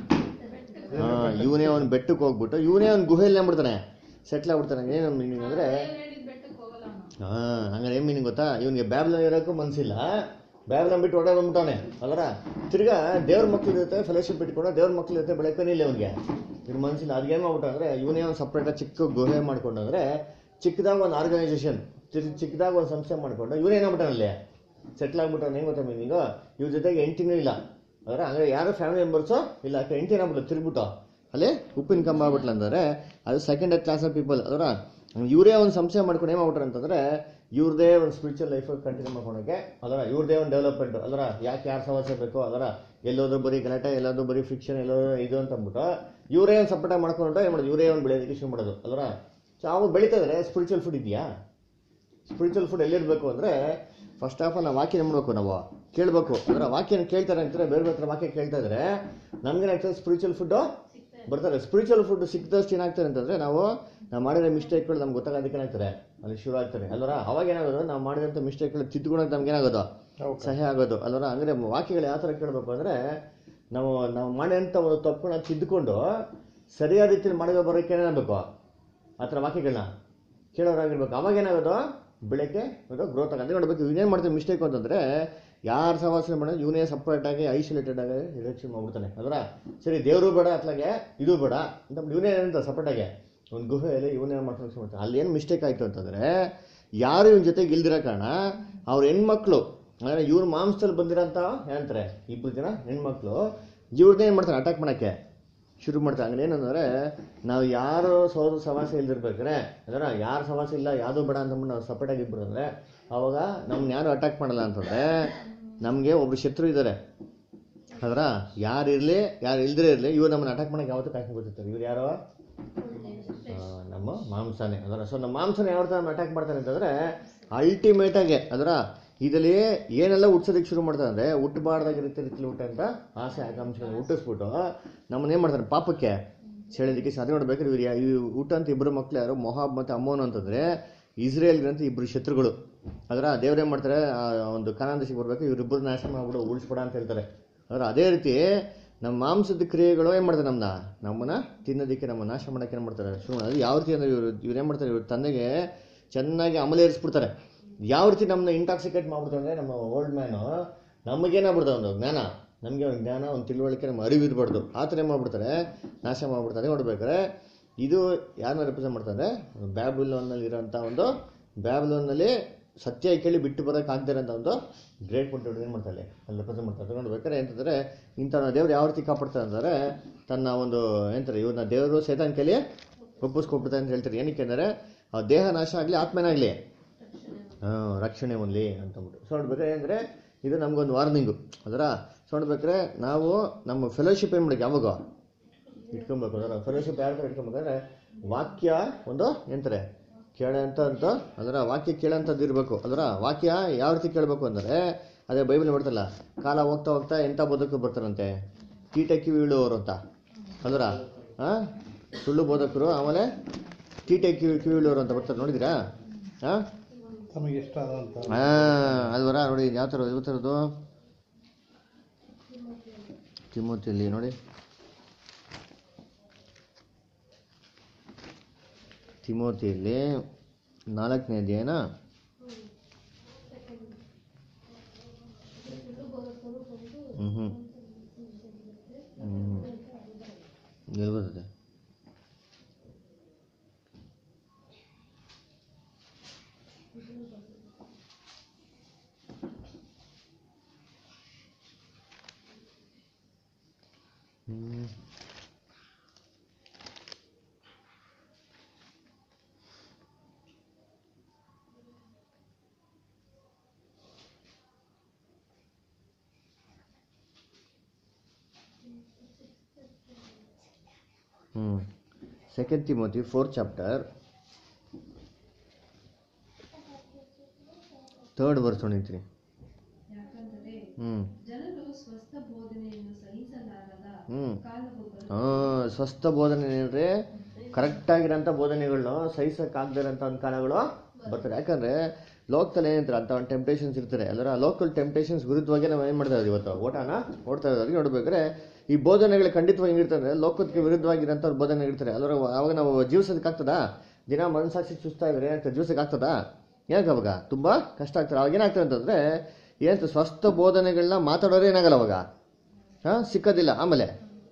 ಹಾ ಇವನೇ ಅವ್ನು ಬೆಟ್ಟಕ್ಕೆ ಹೋಗ್ಬಿಟ್ಟು ಇವನೇ ಅವ್ನು ಗುಹೆಯಲ್ಲಿ ಏನ್ಬಿಡ್ತಾನೆ ಸೆಟ್ಲ್ ಆಗ್ಬಿಡ್ತಾನೆ ಏನು ಮೀನಿಂಗ್ ಅಂದ್ರೆ ಹೇಳಿದ ಬೆಟ್ಟಕ್ಕೆ ಹೋಗಲ್ಲ ಅವನು ಹಾ ಹಂಗಾರೆ ಏನ್ ಮೀನಿಂಗ್ ಗೊತ್ತಾ ಇವನಿಗೆ ಬ್ಯಾಬ್ಲನ್ ಇರೋಕ್ಕೂ ಮನ್ಸಿಲ್ಲ ಬ್ಯಾಬ್ಲಮ್ ಬಿಟ್ಟು ಹೊಡೆ ಬಂದ್ಬಿಟ್ಟವನೆ ಅಲ್ರ ತಿರ್ಗಾ ದೇವ್ರ ಮಕ್ಳ ಜೊತೆ ಫೆಲೋಶಿಪ್ ಇಟ್ಕೊಂಡು ದೇವ್ರ ಮಕ್ಳ ಜೊತೆ ಬೆಳಕನೇ ಇಲ್ಲ ಅವನಿಗೆ ಇವ್ರ ಮನಸ್ಸಿಲ್ಲ ಅದೇನು ಮಾಡ್ಬಿಟ್ಟು ಅಂದ್ರೆ ಇವನೇ ಒಂದು ಸಪ್ರೇಟ್ ಚಿಕ್ಕ ಗುಹೆ ಮಾಡ್ಕೊಂಡು ಅಂದ್ರೆ ಚಿಕ್ಕದಾಗ ಒಂದು ಆರ್ಗನೈಸೇಷನ್ ಚಿಕ್ಕದಾಗ ಒಂದು ಸಂಸ್ಥೆ ಮಾಡ್ಕೊಂಡು ಇವನೇನಾಗ್ಬಿಟ್ಟಾನಲ್ಲಿ ಸೆಟ್ಲ್ ಆಗ್ಬಿಟ್ಟು ಹೆಂಗ್ ಗೊತ್ತಾ ಮೀನಿಂಗು ಇವ್ರ ಜೊತೆಗೆ ಎಂಟಿನೂ ಇಲ್ಲ ಅಂದ್ರೆ ಅಂದ್ರೆ ಯಾರು ಫ್ಯಾಮಿಲಿ ಮೆಂಬರ್ಸು ಇಲ್ಲ ಎಂಟಿ ಏನಾಗ್ಬಿಟ್ಟು ತಿರ್ಬಿಟ್ಟು ಅಲ್ಲಿ ಉಪ್ಪಿನ ಕಂಬ ಆಗ್ಬಿಟ್ಲ ಅಂದ್ರೆ ಅದು ಸೆಕೆಂಡ್ ಕ್ಲಾಸ್ ಆಫ್ ಪೀಪಲ್ ಅದರ ಇವರೇ ಒಂದು ಸಂಶಯ ಮಾಡ್ಕೊಂಡು ಏನು ಮಾಡ್ಬಿಟ್ರೆ ಅಂತಂದ್ರೆ ಇವ್ರದೇ ಒಂದು ಸ್ಪಿರಿಚುವಲ್ ಲೈಫ್ ಕಂಟಿನ್ಯೂ ಮಾಡ್ಕೊಳಕ್ಕೆ ಅದರ ಇವ್ರದೇ ಒಂದು ಡೆವಲಪ್ಮೆಂಟ್ ಅದರ ಯಾಕೆ ಯಾರು ಸಮಸ್ಯೆ ಬೇಕು ಅದರ ಎಲ್ಲೋದು ಬರೀ ಗಲಾಟೆ ಎಲ್ಲೋದು ಬರೀ ಫಿಕ್ಷನ್ ಎಲ್ಲೋ ಇದು ಅಂತ ಅಂದ್ಬಿಟ್ಟು ಇವರೇ ಒಂದು ಸಪೋರ್ಟ್ ಮಾಡ್ಕೊಂಡು ಏನು ಮಾಡೋದು ಇವರೇ ಒಂದು ಬೆಳೆಯೋದಕ್ಕೆ ಶುರು ಮಾಡೋದು ಅದರ ಸೊ ಅವಾಗ ಬೆಳೀತಾ ಇದ್ರೆ ಸ್ಪಿರಿಚುವಲ್ ಫುಡ್ ಇದೆಯಾ ಸ್ಪಿರಿಚುವಲ್ ಫುಡ್ ಎಲ್ಲಿರ್ಬೇಕು ಅಂದರೆ ಫಸ್ಟ್ ಆಫ್ ಆಲ್ ನಾವು ವಾಕ್ಯ ನಂಬಬೇಕು ನಾವು ಕೇಳಬೇಕು ಅಂದ್ರೆ ವಾಕ್ಯನ ಕೇಳ್ತಾರೆ ಅಂತಾರೆ ಬೇರೆ ಬೇರೆ ವಾಕ್ಯ ಕೇಳ್ತಾ ಇದ್ರೆ ನಮ್ಗೇನಾಗ್ತದೆ ಸ್ಪಿರಿಚುವಲ್ ಫುಡ್ಡು ಬರ್ತಾರೆ ಸ್ಪಿರಿಚುವಲ್ ಫುಡ್ ಸಿಕ್ಕಿದಷ್ಟು ಏನಾಗ್ತಾರೆ ಅಂತಂದ್ರೆ ನಾವು ನಾವು ಮಾಡಿರೋ ಮಿಸ್ಟೇಕ್ಗಳು ನಮ್ಗೆ ಗೊತ್ತಾಗೋದಕ್ಕೆ ಏನಾಗ್ತಾರೆ ಅಲ್ಲಿ ಶುರು ಆಗ್ತಾರೆ ಅಲ್ವರ ಅವಾಗ ಏನಾಗೋದು ನಾವು ಮಾಡಿದಂಥ ಮಿಸ್ಟೇಕ್ಗಳು ತಿದ್ದುಕೊಳಕ್ಕೆ ನಮ್ಗೆ ಏನಾಗೋದು ಸಹಾಯ ಆಗೋದು ಅಲ್ವರ ಅಂದ್ರೆ ವಾಕ್ಯಗಳು ಯಾವ ಥರ ಕೇಳಬೇಕು ಅಂದ್ರೆ ನಾವು ನಾವು ಮಾಡಿದಂಥ ಒಂದು ತಪ್ಪುಗಳನ್ನ ತಿದ್ದುಕೊಂಡು ಸರಿಯಾದ ರೀತಿಯಲ್ಲಿ ಮಾಡೋ ಬರೋಕ್ಕೆ ಏನಾಗಬೇಕು ಆ ಥರ ವಾಕ್ಯಗಳನ್ನ ಕೇಳೋರಾಗಿರ್ಬೇಕು ಅವಾಗ ಏನಾಗೋದು ಬೆಳಗ್ಗೆ ಗ್ರೋತ್ ಆಗೋದು ನೋಡ್ಬೇಕು ಇವನೇನು ಮಾಡ್ತೀವಿ ಮಿಸ್ಟೇಕ್ ಅಂತಂದ್ರೆ ಯಾರು ಸವಾಸನೆ ಮಾಡೋದು ಇವನೇ ಸಪ್ರೇಟ್ ಆಗಿ ಐಸೋಲೇಟೆಡ್ ಆಗಿ ರಿಡಕ್ಷನ್ ಮಾಡ್ಬಿಡ್ತಾನೆ ಅದರ ಸರಿ ದೇವರು ಬೇಡ ಅತ್ಲಾಗೆ ಇದು ಬೇಡ ಅಂತ ಇವನೇ ಏನಂತ ಸಪ್ರೇಟ್ ಆಗಿ ಒಂದು ಗುಹೆಯಲ್ಲಿ ಇವನೇ ಮಾಡ್ಕೊಂಡು ಮಾಡ್ತಾನೆ ಅಲ್ಲಿ ಏನು ಮಿಸ್ಟೇಕ್ ಆಯ್ತು ಅಂತಂದ್ರೆ ಯಾರು ಇವನ್ ಜೊತೆಗೆ ಇಲ್ದಿರೋ ಕಾರಣ ಅವ್ರ ಹೆಣ್ಮಕ್ಳು ಅಂದ್ರೆ ಇವ್ರ ಮಾಂಸದಲ್ಲಿ ಬಂದಿರೋಂಥ ಏನಂತಾರೆ ಇಬ್ರು ಜನ ಹೆಣ್ಮಕ್ಳು ಇವ್ರನ್ನೇ ಏನು ಮಾಡ್ತಾರೆ ಅಟ್ಯಾಕ್ ಮಾಡೋಕ್ಕೆ ಶುರು ಮಾಡ್ತಾರೆ ಹಂಗೆ ಏನಂದ್ರೆ ನಾವು ಯಾರು ಸೋದು ಸಮಸ್ಯೆ ಇಲ್ದಿರ್ಬೇಕಾರೆ ಅಂದ್ರೆ ಯಾರು ಸಮಸ್ಯೆ ಇಲ್ಲ ಯಾವುದು ಬೇಡ ಅಂತಂದ್ಬಿಟ್ಟು ನಾವು ಸಪರೇಟ್ ಆಗಿಬ್ರು ಅಂದ್ರೆ ಅವಾಗ ನಮ್ನ ಯಾರು ಅಟ್ಯಾಕ್ ಮಾಡಲ್ಲ ಅಂತಂದ್ರೆ ನಮಗೆ ಒಬ್ರು ಶತ್ರು ಇದ್ದಾರೆ ಅದರ ಯಾರು ಇರಲಿ ಯಾರು ಇಲ್ದಿರೇ ಇರಲಿ ಇವ್ರು ನಮ್ಮನ್ನ ಅಟ್ಯಾಕ್ ಮಾಡಕ್ಕೆ ಯಾವತ್ತೂ ಕಾಯ್ಕೊಂಡು ಗೊತ್ತಿರ್ತಾರೆ ಇವ್ರು ಯಾರೋ ಆ, ನಮ್ಮ ಮಾಂಸನೇ ಅದರ ಸೊ ನಮ್ಮ ಮಾಂಸನ ಯಾವ ಥರ ಅಟ್ಯಾಕ್ ಮಾಡ್ತಾರೆ ಅಂತಂದ್ರೆ ಅಲ್ಟಿಮೇಟ್ ಆಗಿ ಅದರ ಇದರಲ್ಲಿ ಏನೆಲ್ಲ ಹುಟ್ಸೋದಕ್ಕೆ ಶುರು ಮಾಡ್ತಾರೆ ಅಂದ್ರೆ ಹುಟ್ಟಬಾರ್ದಾಗಿ ರೀತಿ ರೀತಿಲಿ ಹುಟ್ಟ ಅಂತ ಆಸೆ ಆಕಾಂಕ್ಷೆಗಳನ್ನ ಹುಟ್ಟಿಸ್ಬಿಟ್ಟು ನಮ್ಮನ್ನ ಏನ್ ಮಾಡ್ತಾರೆ ಪಾಪಕ್ಕೆ ಸೆಳೆದಕ್ಕೆ ಸಾಧ್ಯ ನೋಡ್ಬೇಕಾದ್ರೆ ಇವ್ರು ಯಾ- ಈ ಹುಟ್ಟಂತ ಇಬ್ಬರು ಮಕ್ಳು ಯಾರು ಮೊಹಾಬ್ ಮತ್ತೆ ಅಮ್ಮೋನ್ ಅಂತಂದ್ರೆ ಇಸ್ರೇಲ್ಗಂತ ಇಬ್ರು ಶತ್ರುಗಳು ಅದರ ದೇವ್ರೇನ್ ಮಾಡ್ತಾರೆ ಆ ಒಂದು ಕಾನಾನ್ ದೇಶಕ್ಕೆ ಬರ್ಬೇಕು ಇವ್ರಿಬ್ಬರು ನಾಶ ಮಾಡ್ಬಿಡು ಉಳಿಸ್ಬಿಡ ಅಂತ ಹೇಳ್ತಾರೆ ಅದರ ಅದೇ ರೀತಿ ನಮ್ಮ ಮಾಂಸದ ಕ್ರಿಯೆಗಳು ಏನ್ ಮಾಡ್ತಾರೆ ನಮ್ಮನ್ನ ನಮ್ಮನ್ನ ತಿನ್ನೋದಕ್ಕೆ ನಮ್ಮ ನಾಶ ಮಾಡಕ್ಕೆ ಏನ್ ಮಾಡ್ತಾರೆ ಶುರು ಮಾಡೋದು. ಅದು ಯಾವ ರೀತಿ ಅಂದ್ರೆ ಇವರು ಇವ್ರು ಏನ್ ಮಾಡ್ತಾರೆ ಇವ್ರ ತಂದೆಗೆ ಚೆನ್ನಾಗಿ ಅಮಲೇರಿಸ್ಬಿಡ್ತಾರೆ ಯಾವ ರೀತಿ ನಮ್ಮನ್ನ ಇಂಟಾಕ್ಸಿಕೇಟ್ ಮಾಡ್ಬಿಡ್ತಾರೆ ಅಂದ್ರೆ ನಮ್ಮ ಓಲ್ಡ್ ಮ್ಯಾನು ನಮಗೇನಾಗ್ಬಿಡ್ತಾರೆ ಒಂದು ಜ್ಞಾನ ನಮಗೆ ಒಂದು ಜ್ಞಾನ ಒಂದು ತಿಳುವಳಿಕೆ ನಮ್ಮ ಅರಿವು ಇರಬಾರ್ದು ಆ ಥರ ಏನು ಮಾಡ್ಬಿಡ್ತಾರೆ ನಾಶ ಮಾಡ್ಬಿಡ್ತಾರೆ ನೋಡ್ಬೇಕಾದ್ರೆ ಇದು ಯಾರನ್ನ ರೆಪ್ರೆಸೆಂಟ್ ಮಾಡ್ತಾರೆ ಬ್ಯಾಬುಲೋನ್ನಲ್ಲಿ ಇರೋಂಥ ಒಂದು ಬ್ಯಾಬುಲೋನ್ನಲ್ಲಿ ಸತ್ಯ ಕೇಳಿ ಬಿಟ್ಟು ಬರೋಕೆ ಆಗದೇ ಇರೋಂಥ ಒಂದು ಗ್ರೇಟ್ ಪುಟ್ ಏನು ಮಾಡ್ತಾರೆ ಅಲ್ಲಿ ರೆಪ್ರೆಸೆಂಟ್ ಮಾಡ್ತಾರೆ ನೋಡ್ಬೇಕಾದ್ರೆ ಏನಂತಂದ್ರೆ ಇಂಥವ್ನ ದೇವ್ರು ಯಾವ ರೀತಿ ಕಾಪಾಡ್ತಾರೆ ಅಂದರೆ ತನ್ನ ಒಂದು ಏನಂತಾರೆ ಇವ್ರನ್ನ ದೇವರು ಸೇತಾನ್ ಕೈಲಿ ಒಪ್ಪಿಸ್ಕೊಟ್ಬಿಡ್ತಾರೆ ಅಂತ ಹೇಳ್ತಾರೆ ಏನಕ್ಕೆ ಅಂದರೆ ಆ ದೇಹ ನಾಶ ಆಗಲಿ ಆತ್ಮನಾಗಲಿ ಹಾಂ ರಕ್ಷಣೆ ಹೊಂದಲಿ ಅಂತಂದ್ಬಿಟ್ಟು ಸೊ ನೋಡ್ಬೇಕಾದ್ರೆ ಅಂದರೆ ಇದು ನಮಗೊಂದು ವಾರ್ನಿಂಗು ಅದರ ಸೊ ನೋಡ್ಬೇಕಾದ್ರೆ ನಾವು ನಮ್ಮ ಫೆಲೋಶಿಪ್ ಏನು ಮಾಡಕ್ಕೆ ಯಾವಾಗ ಇಟ್ಕೊಬೇಕು ಅದರ ಫೆಲೋಶಿಪ್ ಯಾರ ಥರ ಇಟ್ಕೊಬೇಕಂದ್ರೆ ವಾಕ್ಯ ಒಂದು ಎಂತಾರೆ ಕೇಳೋಂಥ ಅಂತ ಅದರ ವಾಕ್ಯ ಕೇಳೋಂಥದ್ದು ಇರಬೇಕು ಅದರ ವಾಕ್ಯ ಯಾವ ರೀತಿ ಕೇಳಬೇಕು ಅಂದರೆ ಅದೇ ಬೈಬಲ್ ಮಾಡ್ತಲ್ಲ ಕಾಲ ಹೋಗ್ತಾ ಹೋಗ್ತಾ ಎಂಥ ಬದುಕು ಬರ್ತಾರಂತೆ ಕೀಟ ಕಿವಿ ಇಳುವವರು ಅಂತ ಅದರ ಹಾಂ ಸುಳ್ಳು ಬೋಧಕರು ಆಮೇಲೆ ಕೀಟ ಕಿವಿ ಕಿವಿ ಇಳುವವರು ಅಂತ ಬರ್ತಾರೆ ನೋಡಿದ್ದೀರಾ ಹಾಂ ತಮಗೆ ಇಷ್ಟ ಆದಂತ ಹಾ ಅಲ್ವರ ನೋಡಿ ಯಾವ ಥರ ಯಾವ ಥರದ್ದು ತಿಮ್ಮತಿಯಲ್ಲಿ ನೋಡಿ ತಿಮೋತಿಯಲ್ಲಿ ನಾಲ್ಕನೇ ಅಧ್ಯಾಯನ ಹ್ಞೂ ಹ್ಞೂ ಹ್ಞೂ ಎಲ್ಲಿ ಬರ್ತದೆ ಹ್ಞೂ ಹ್ಞೂ second Timothy fourth chapter third verse ಹೊಣಿತೀನಿ ಯಾಕಂದರೆ ಹ್ಞೂ ಜನರು ಸ್ವಸ್ಥ ಬೋಧನೆಯನ್ನು ಸಹಿಸಲಾರದ ಹ್ಞೂ ಕಾಲವು ಬರುತ್ತದೆ. ಹಾಂ ಸ್ವಸ್ಥ ಬೋಧನೆ ಅಂದರೆ ಕರೆಕ್ಟಾಗಿರೋಂಥ ಬೋಧನೆಗಳನ್ನ ಸಹಿಸೋಕ್ಕಾಗದೇ ಇರೋಂಥ ಒಂದು ಕಾಲಗಳು ಬರ್ತಾರೆ ಯಾಕಂದರೆ ಲೋಕದಲ್ಲಿ ಏನಂತಾರೆ ಅಂತ ಒಂದು ಟೆಂಪ್ಟೇಷನ್ಸ್ ಇರ್ತಾರೆ ಅದರ ಲೋಕಲ್ ಟೆಂಪ್ಟೇಷನ್ಸ್ ವಿರುದ್ಧವಾಗಿ ನಾವು ಏನು ಮಾಡ್ತಾ ಇದ್ದೀವಿ ಇವತ್ತು ಓಟಾನ ಓಡ್ತಾ ಇರೋದು ಅದಕ್ಕೆ ನೋಡ್ಬೇಕಾದ್ರೆ ಈ ಬೋಧನೆಗಳು ಖಂಡಿತವಾಗಿ ಹೆಂಗಿರ್ತದೆ ಲೋಕಕ್ಕೆ ವಿರುದ್ಧವಾಗಿರೋಂಥ ಬೋಧನೆ ಇರ್ತಾರೆ ಅಲ್ಲರ ಅವಾಗ ನಾವು ಜೀವಿಸೋದಕ್ಕಾಗ್ತದಾ ದಿನ ಮನಸ್ಸಾಕ್ಷಿ ಚುಸ್ತಾ ಇದ್ರೆ ಜೀವಿಸೋಕ್ಕಾಗ್ತದಾ ಯಾಕೆ ಅವಾಗ ತುಂಬ ಕಷ್ಟ ಆಗ್ತದೆ ಅವಾಗ ಏನಾಗ್ತದೆ ಅಂತಂದರೆ ಏನು ಸ್ವಸ್ಥ ಬೋಧನೆಗಳನ್ನ ಮಾತಾಡೋರು ಏನಾಗಲ್ಲ ಅವಾಗ ಹಾಂ ಸಿಕ್ಕೋದಿಲ್ಲ ಆಮೇಲೆ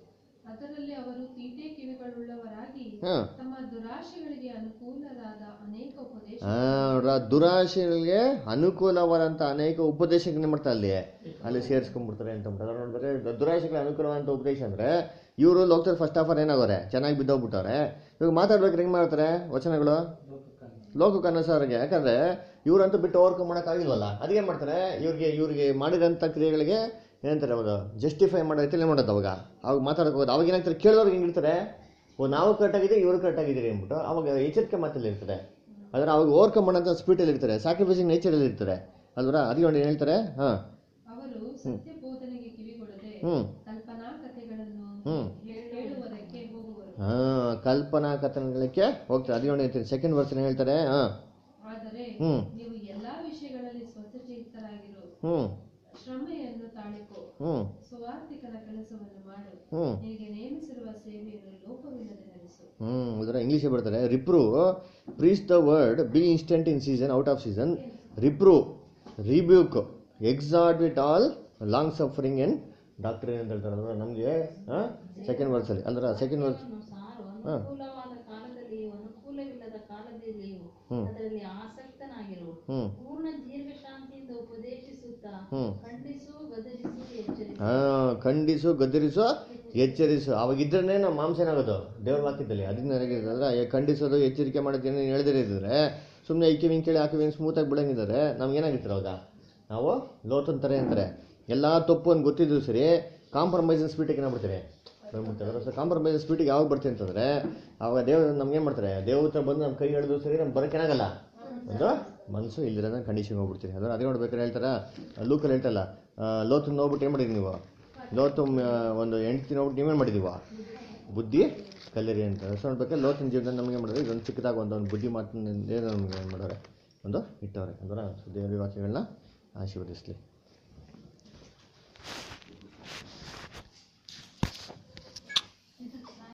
ಅದರಲ್ಲಿ ಅವರು ತೀಟೆ ಕಿವಿಗಳುಳ್ಳವರಾಗಿ ಹಾಂ ತಮ್ಮ ದುರಾಶೆಗಳಿಗೆ ಅನುಕೂಲರಾದ ಅನೇಕ ಉಪದೇಶ ನೋಡ್ರ ದುರಾಶೆಗಳಿಗೆ ಅನುಕೂಲವಾದಂಥ ಅನೇಕ ಉಪದೇಶಗಳನ್ನ ಮಾಡ್ತಾರೆ ಅಲ್ಲಿ ಅಲ್ಲಿ ಸೇರಿಸ್ಕೊಂಡ್ಬಿಡ್ತಾರೆ ಅಂತ ಅಂತಾರೆ ನೋಡಿದ್ರೆ ದುರಾಶೆಗಳ ಅನುಕೂಲವಾದಂಥ ಉಪದೇಶ ಅಂದರೆ ಇವರು ಲೋಕದಲ್ಲಿ ಫಸ್ಟ್ ಆಫ್ ಆಲ್ ಏನಾಗೋರೆ ಚೆನ್ನಾಗಿ ಬಿದ್ದೋಗ್ಬಿಟ್ಟವ್ರೆ ಇವಾಗ ಮಾತಾಡ್ಬೇಕಾದ್ರೆ ಹೆಂಗೆ ಮಾಡ್ತಾರೆ ವಚನಗಳು ಲೋಕಕ್ಕೆ ಅನುಸಾರಿಗೆ ಯಾಕಂದ್ರೆ ಇವ್ರಂತೂ ಬಿಟ್ಟು ಓವರ್ಕಮ್ ಮಾಡೋಕ್ಕಾಗಿಲ್ವಲ್ಲ ಅದೇನು ಮಾಡ್ತಾರೆ ಇವ್ರಿಗೆ ಇವ್ರಿಗೆ ಮಾಡಿರೋಂಥ ಕ್ರಿಯೆಗಳಿಗೆ ಏನಂತಾರೆ ಅವಾಗ ಜಸ್ಟಿಫೈ ಮಾಡೋ ರೀತಿಯಲ್ಲಿ ಮಾಡೋದು ಅವಾಗ ಅವಾಗ ಮಾತಾಡೋಕೆ ಹೋಗೋದು ಅವಾಗ ಏನಾಗ್ತಾರೆ ಕೇಳೋರ್ಗೆ ಹೆಂಗಿರ್ತಾರೆ ಓ ನಾವು ಕರೆಕ್ಟಾಗಿದ್ದೀವಿ ಇವರು ಕರೆಕ್ಟಾಗಿದ್ದೀರಿ ಅಂದ್ಬಿಟ್ಟು ಅವಾಗ ಎಚ್ಚರಿಕೆ ಮಾತಲ್ಲಿ ಇರ್ತದೆ ಆದರೆ ಅವಾಗ ಓವರ್ಕಮ್ ಮಾಡೋಂಥ ಸ್ಪೀಟಲ್ಲಿ ಇರ್ತಾರೆ ಸ್ಯಾಕ್ರಿಫೈಸಿಂಗ್ ನೇಚರಲ್ಲಿ ಇರ್ತಾರೆ ಅಲ್ವರ ಅದಕ್ಕೆ ಒಂದು ಹೇಳ್ತಾರೆ ಹಾಂ ಅವರು ಸತ್ಯ ಬೋಧನೆಗೆ ಕಿವಿಗೊಡದೆ ಹ್ಞೂ ಕಲ್ಪನಾ ಕಥೆಗಳನ್ನು ಹ್ಮ್. ಹೇಳುವುದಕ್ಕೆ ಹೋಗುವರು ಹಾಂ ಕಲ್ಪನಾ ಕಥನಗಳಿಗೆ ಹೋಗ್ತಾರೆ ಅದಕ್ಕೆ ಒಂದು ಹೇಳ್ತಾರೆ ಸೆಕೆಂಡ್ ವರ್ಷನ್ ಹೇಳ್ತಾರೆ ಹಾಂ ಆದರೆ ಹ್ಞೂ ನೀವು ಎಲ್ಲಾ ವಿಷಯಗಳಲ್ಲಿ ಸ್ವಸ್ಥಚಿತ್ತರಾಗಿರು ಹ್ಞೂ ಶ್ರಮೆಯನ್ನು ತಾಳಿಕೋ ಹ್ಞೂ ಸುವಾರ್ತಿಕನ ಕೆಲಸವನ್ನು ಮಾಡು ಹ್ಞೂ ನಿನಗೆ ನೇಮಿಸಿರುವ ಸೇವೆಯನ್ನು ಲೋಪವಿಲ್ಲದೆ ನಡೆಸು ಹ್ಮ್ ಅದರ ಇಂಗ್ಲೀಷ್ ಬರ್ತಾರೆ reprove preach the word be instant in season out of season reprove rebuke exhort with all long suffering and doctrine ಅಂತ ಹೇಳ್ತಾರೆ ಅಂದ್ರೆ ನಮಗೆ ಸೆಕೆಂಡ್ ವರ್ಸಲ್ಲಿ ಅಂದ್ರೆ ಸೆಕೆಂಡ್ ವರ್ಸ್ ಸಾರು ಹಾ. ಅನುಕೂಲವಾದ ಕಾಲದಲ್ಲಿಯೂ ಅನುಕೂಲವಿಲ್ಲದ ಕಾಲದಲ್ಲಿಯೂ ಹ್ಮ್. ಅದರಲ್ಲಿ ಆಸಕ್ತನಾಗಿರು ಹ್ಞೂ ಪೂರ್ಣ ದೀರ್ಘಶಾಂತಿಯಿಂದ ಉಪದೇಶಿಸುತ್ತಾ ಹ್ಮ್. ಖಂಡಿಸು ಗದರಿಸು ಎಚ್ಚರಿಸು ಹಾಂ ಖಂಡಿಸು ಗದರಿಸು ಎಚ್ಚರಿಸು ಅವಾಗಿದ್ರೇ ನಮ್ಮ ಮಾಂಸ ಏನಾಗೋದು ದೇವ್ರ ವಾಕ್ಯದಲ್ಲಿ ಅದನ್ನ ಏನಾಗಿರ್ತದೆ ಅಂದ್ರೆ ಖಂಡಿಸೋದು ಎಚ್ಚರಿಕೆ ಮಾಡೋದು ಏನೇನು ಹೇಳ್ದಿರಿದ್ರೆ ಸುಮ್ಮನೆ ಐಕೆ ವಿಂಗ್ ಕೇಳಿ ಆಕೆ ವಿಂಗ್ ಸ್ಮೂತಾಗಿ ಬಿಡಂಗಿದ್ದಾರೆ ನಮ್ಗೆ ಏನಾಗಿರ್ತಾರೆ ಅವಾಗ ನಾವು ಲೋತಂತಾರೆ ಅಂತಾರೆ ಎಲ್ಲ ತಪ್ಪು ಅಂತ ಗೊತ್ತಿದ್ರು ಸರಿ ಕಾಂಪ್ರಮೈಸಿಂಗ್ ಸ್ಪೀಟಿಗೆ ಏನಾಗ್ಬಿಡ್ತಾರೆ ಬಂದ್ಬಿಡ್ತಾರೆ ಸೊ ಕಾಂಪ್ರಮೈಸಿಂಗ್ ಸ್ಪೀಟಿಗೆ ಯಾವಾಗ ಬರ್ತೀವಿ ಅಂತಂದರೆ ಅವಾಗ ದೇವ್ರು ನಮ್ಗೆ ಏನು ಮಾಡ್ತಾರೆ ದೇವ್ರ ಹತ್ರ ಬಂದು ನಮ್ಮ ಕೈ ಹಿಡಿದು ಸರಿ ನಮ್ಗೆ ಬರೋಕೆ ಏನಾಗಲ್ಲ ಒಂದು ಮನಸ್ಸು ಇಲ್ದಿರೋದ ಕಂಡೀಷನ್ ಹೋಗ್ಬಿಡ್ತೀರಿ ಅದರ ಅದೇ ನೋಡ್ಬೇಕಾದ್ರೆ ಹೇಳ್ತಾರ ಲೂಕಲ್ಲಿ ಹೇಳ್ತಲ್ಲ ಆ, ಲೋತು ನೋಡ್ಬಿಟ್ಟು ಏನು ಮಾಡಿದ್ರಿ ನೀವು ಲೋತು ಮ, ಒಂದು ಹೆಂಡ್ತಿ ನೋಡ್ಬಿಟ್ಟು ನೀವೇನು ಮಾಡಿದೀವ ಬುದ್ಧಿ ಕಲಿರಿ ಅಂತ ಸೊ ನೋಡ್ಬೇಕಾದ್ರೆ ಲೋತಿನ ಜೀವನದಲ್ಲಿ ನಮಗೆ ಮಾಡಿದ್ರೆ ಇದೊಂದು ಚಿಕ್ಕದಾಗ ಒಂದು ಒಂದು ಬುದ್ಧಿ ಮಾತನ್ನ ಏನು ನಮ್ಗೆ ಏನು ಮಾಡೋರೆ ಒಂದು ಇಟ್ಟವ್ರೆ ಅಂದ್ರೆ ದೇವರ ವಾಕ್ಯಗಳನ್ನ ಆಶೀರ್ವದಿಸಲಿ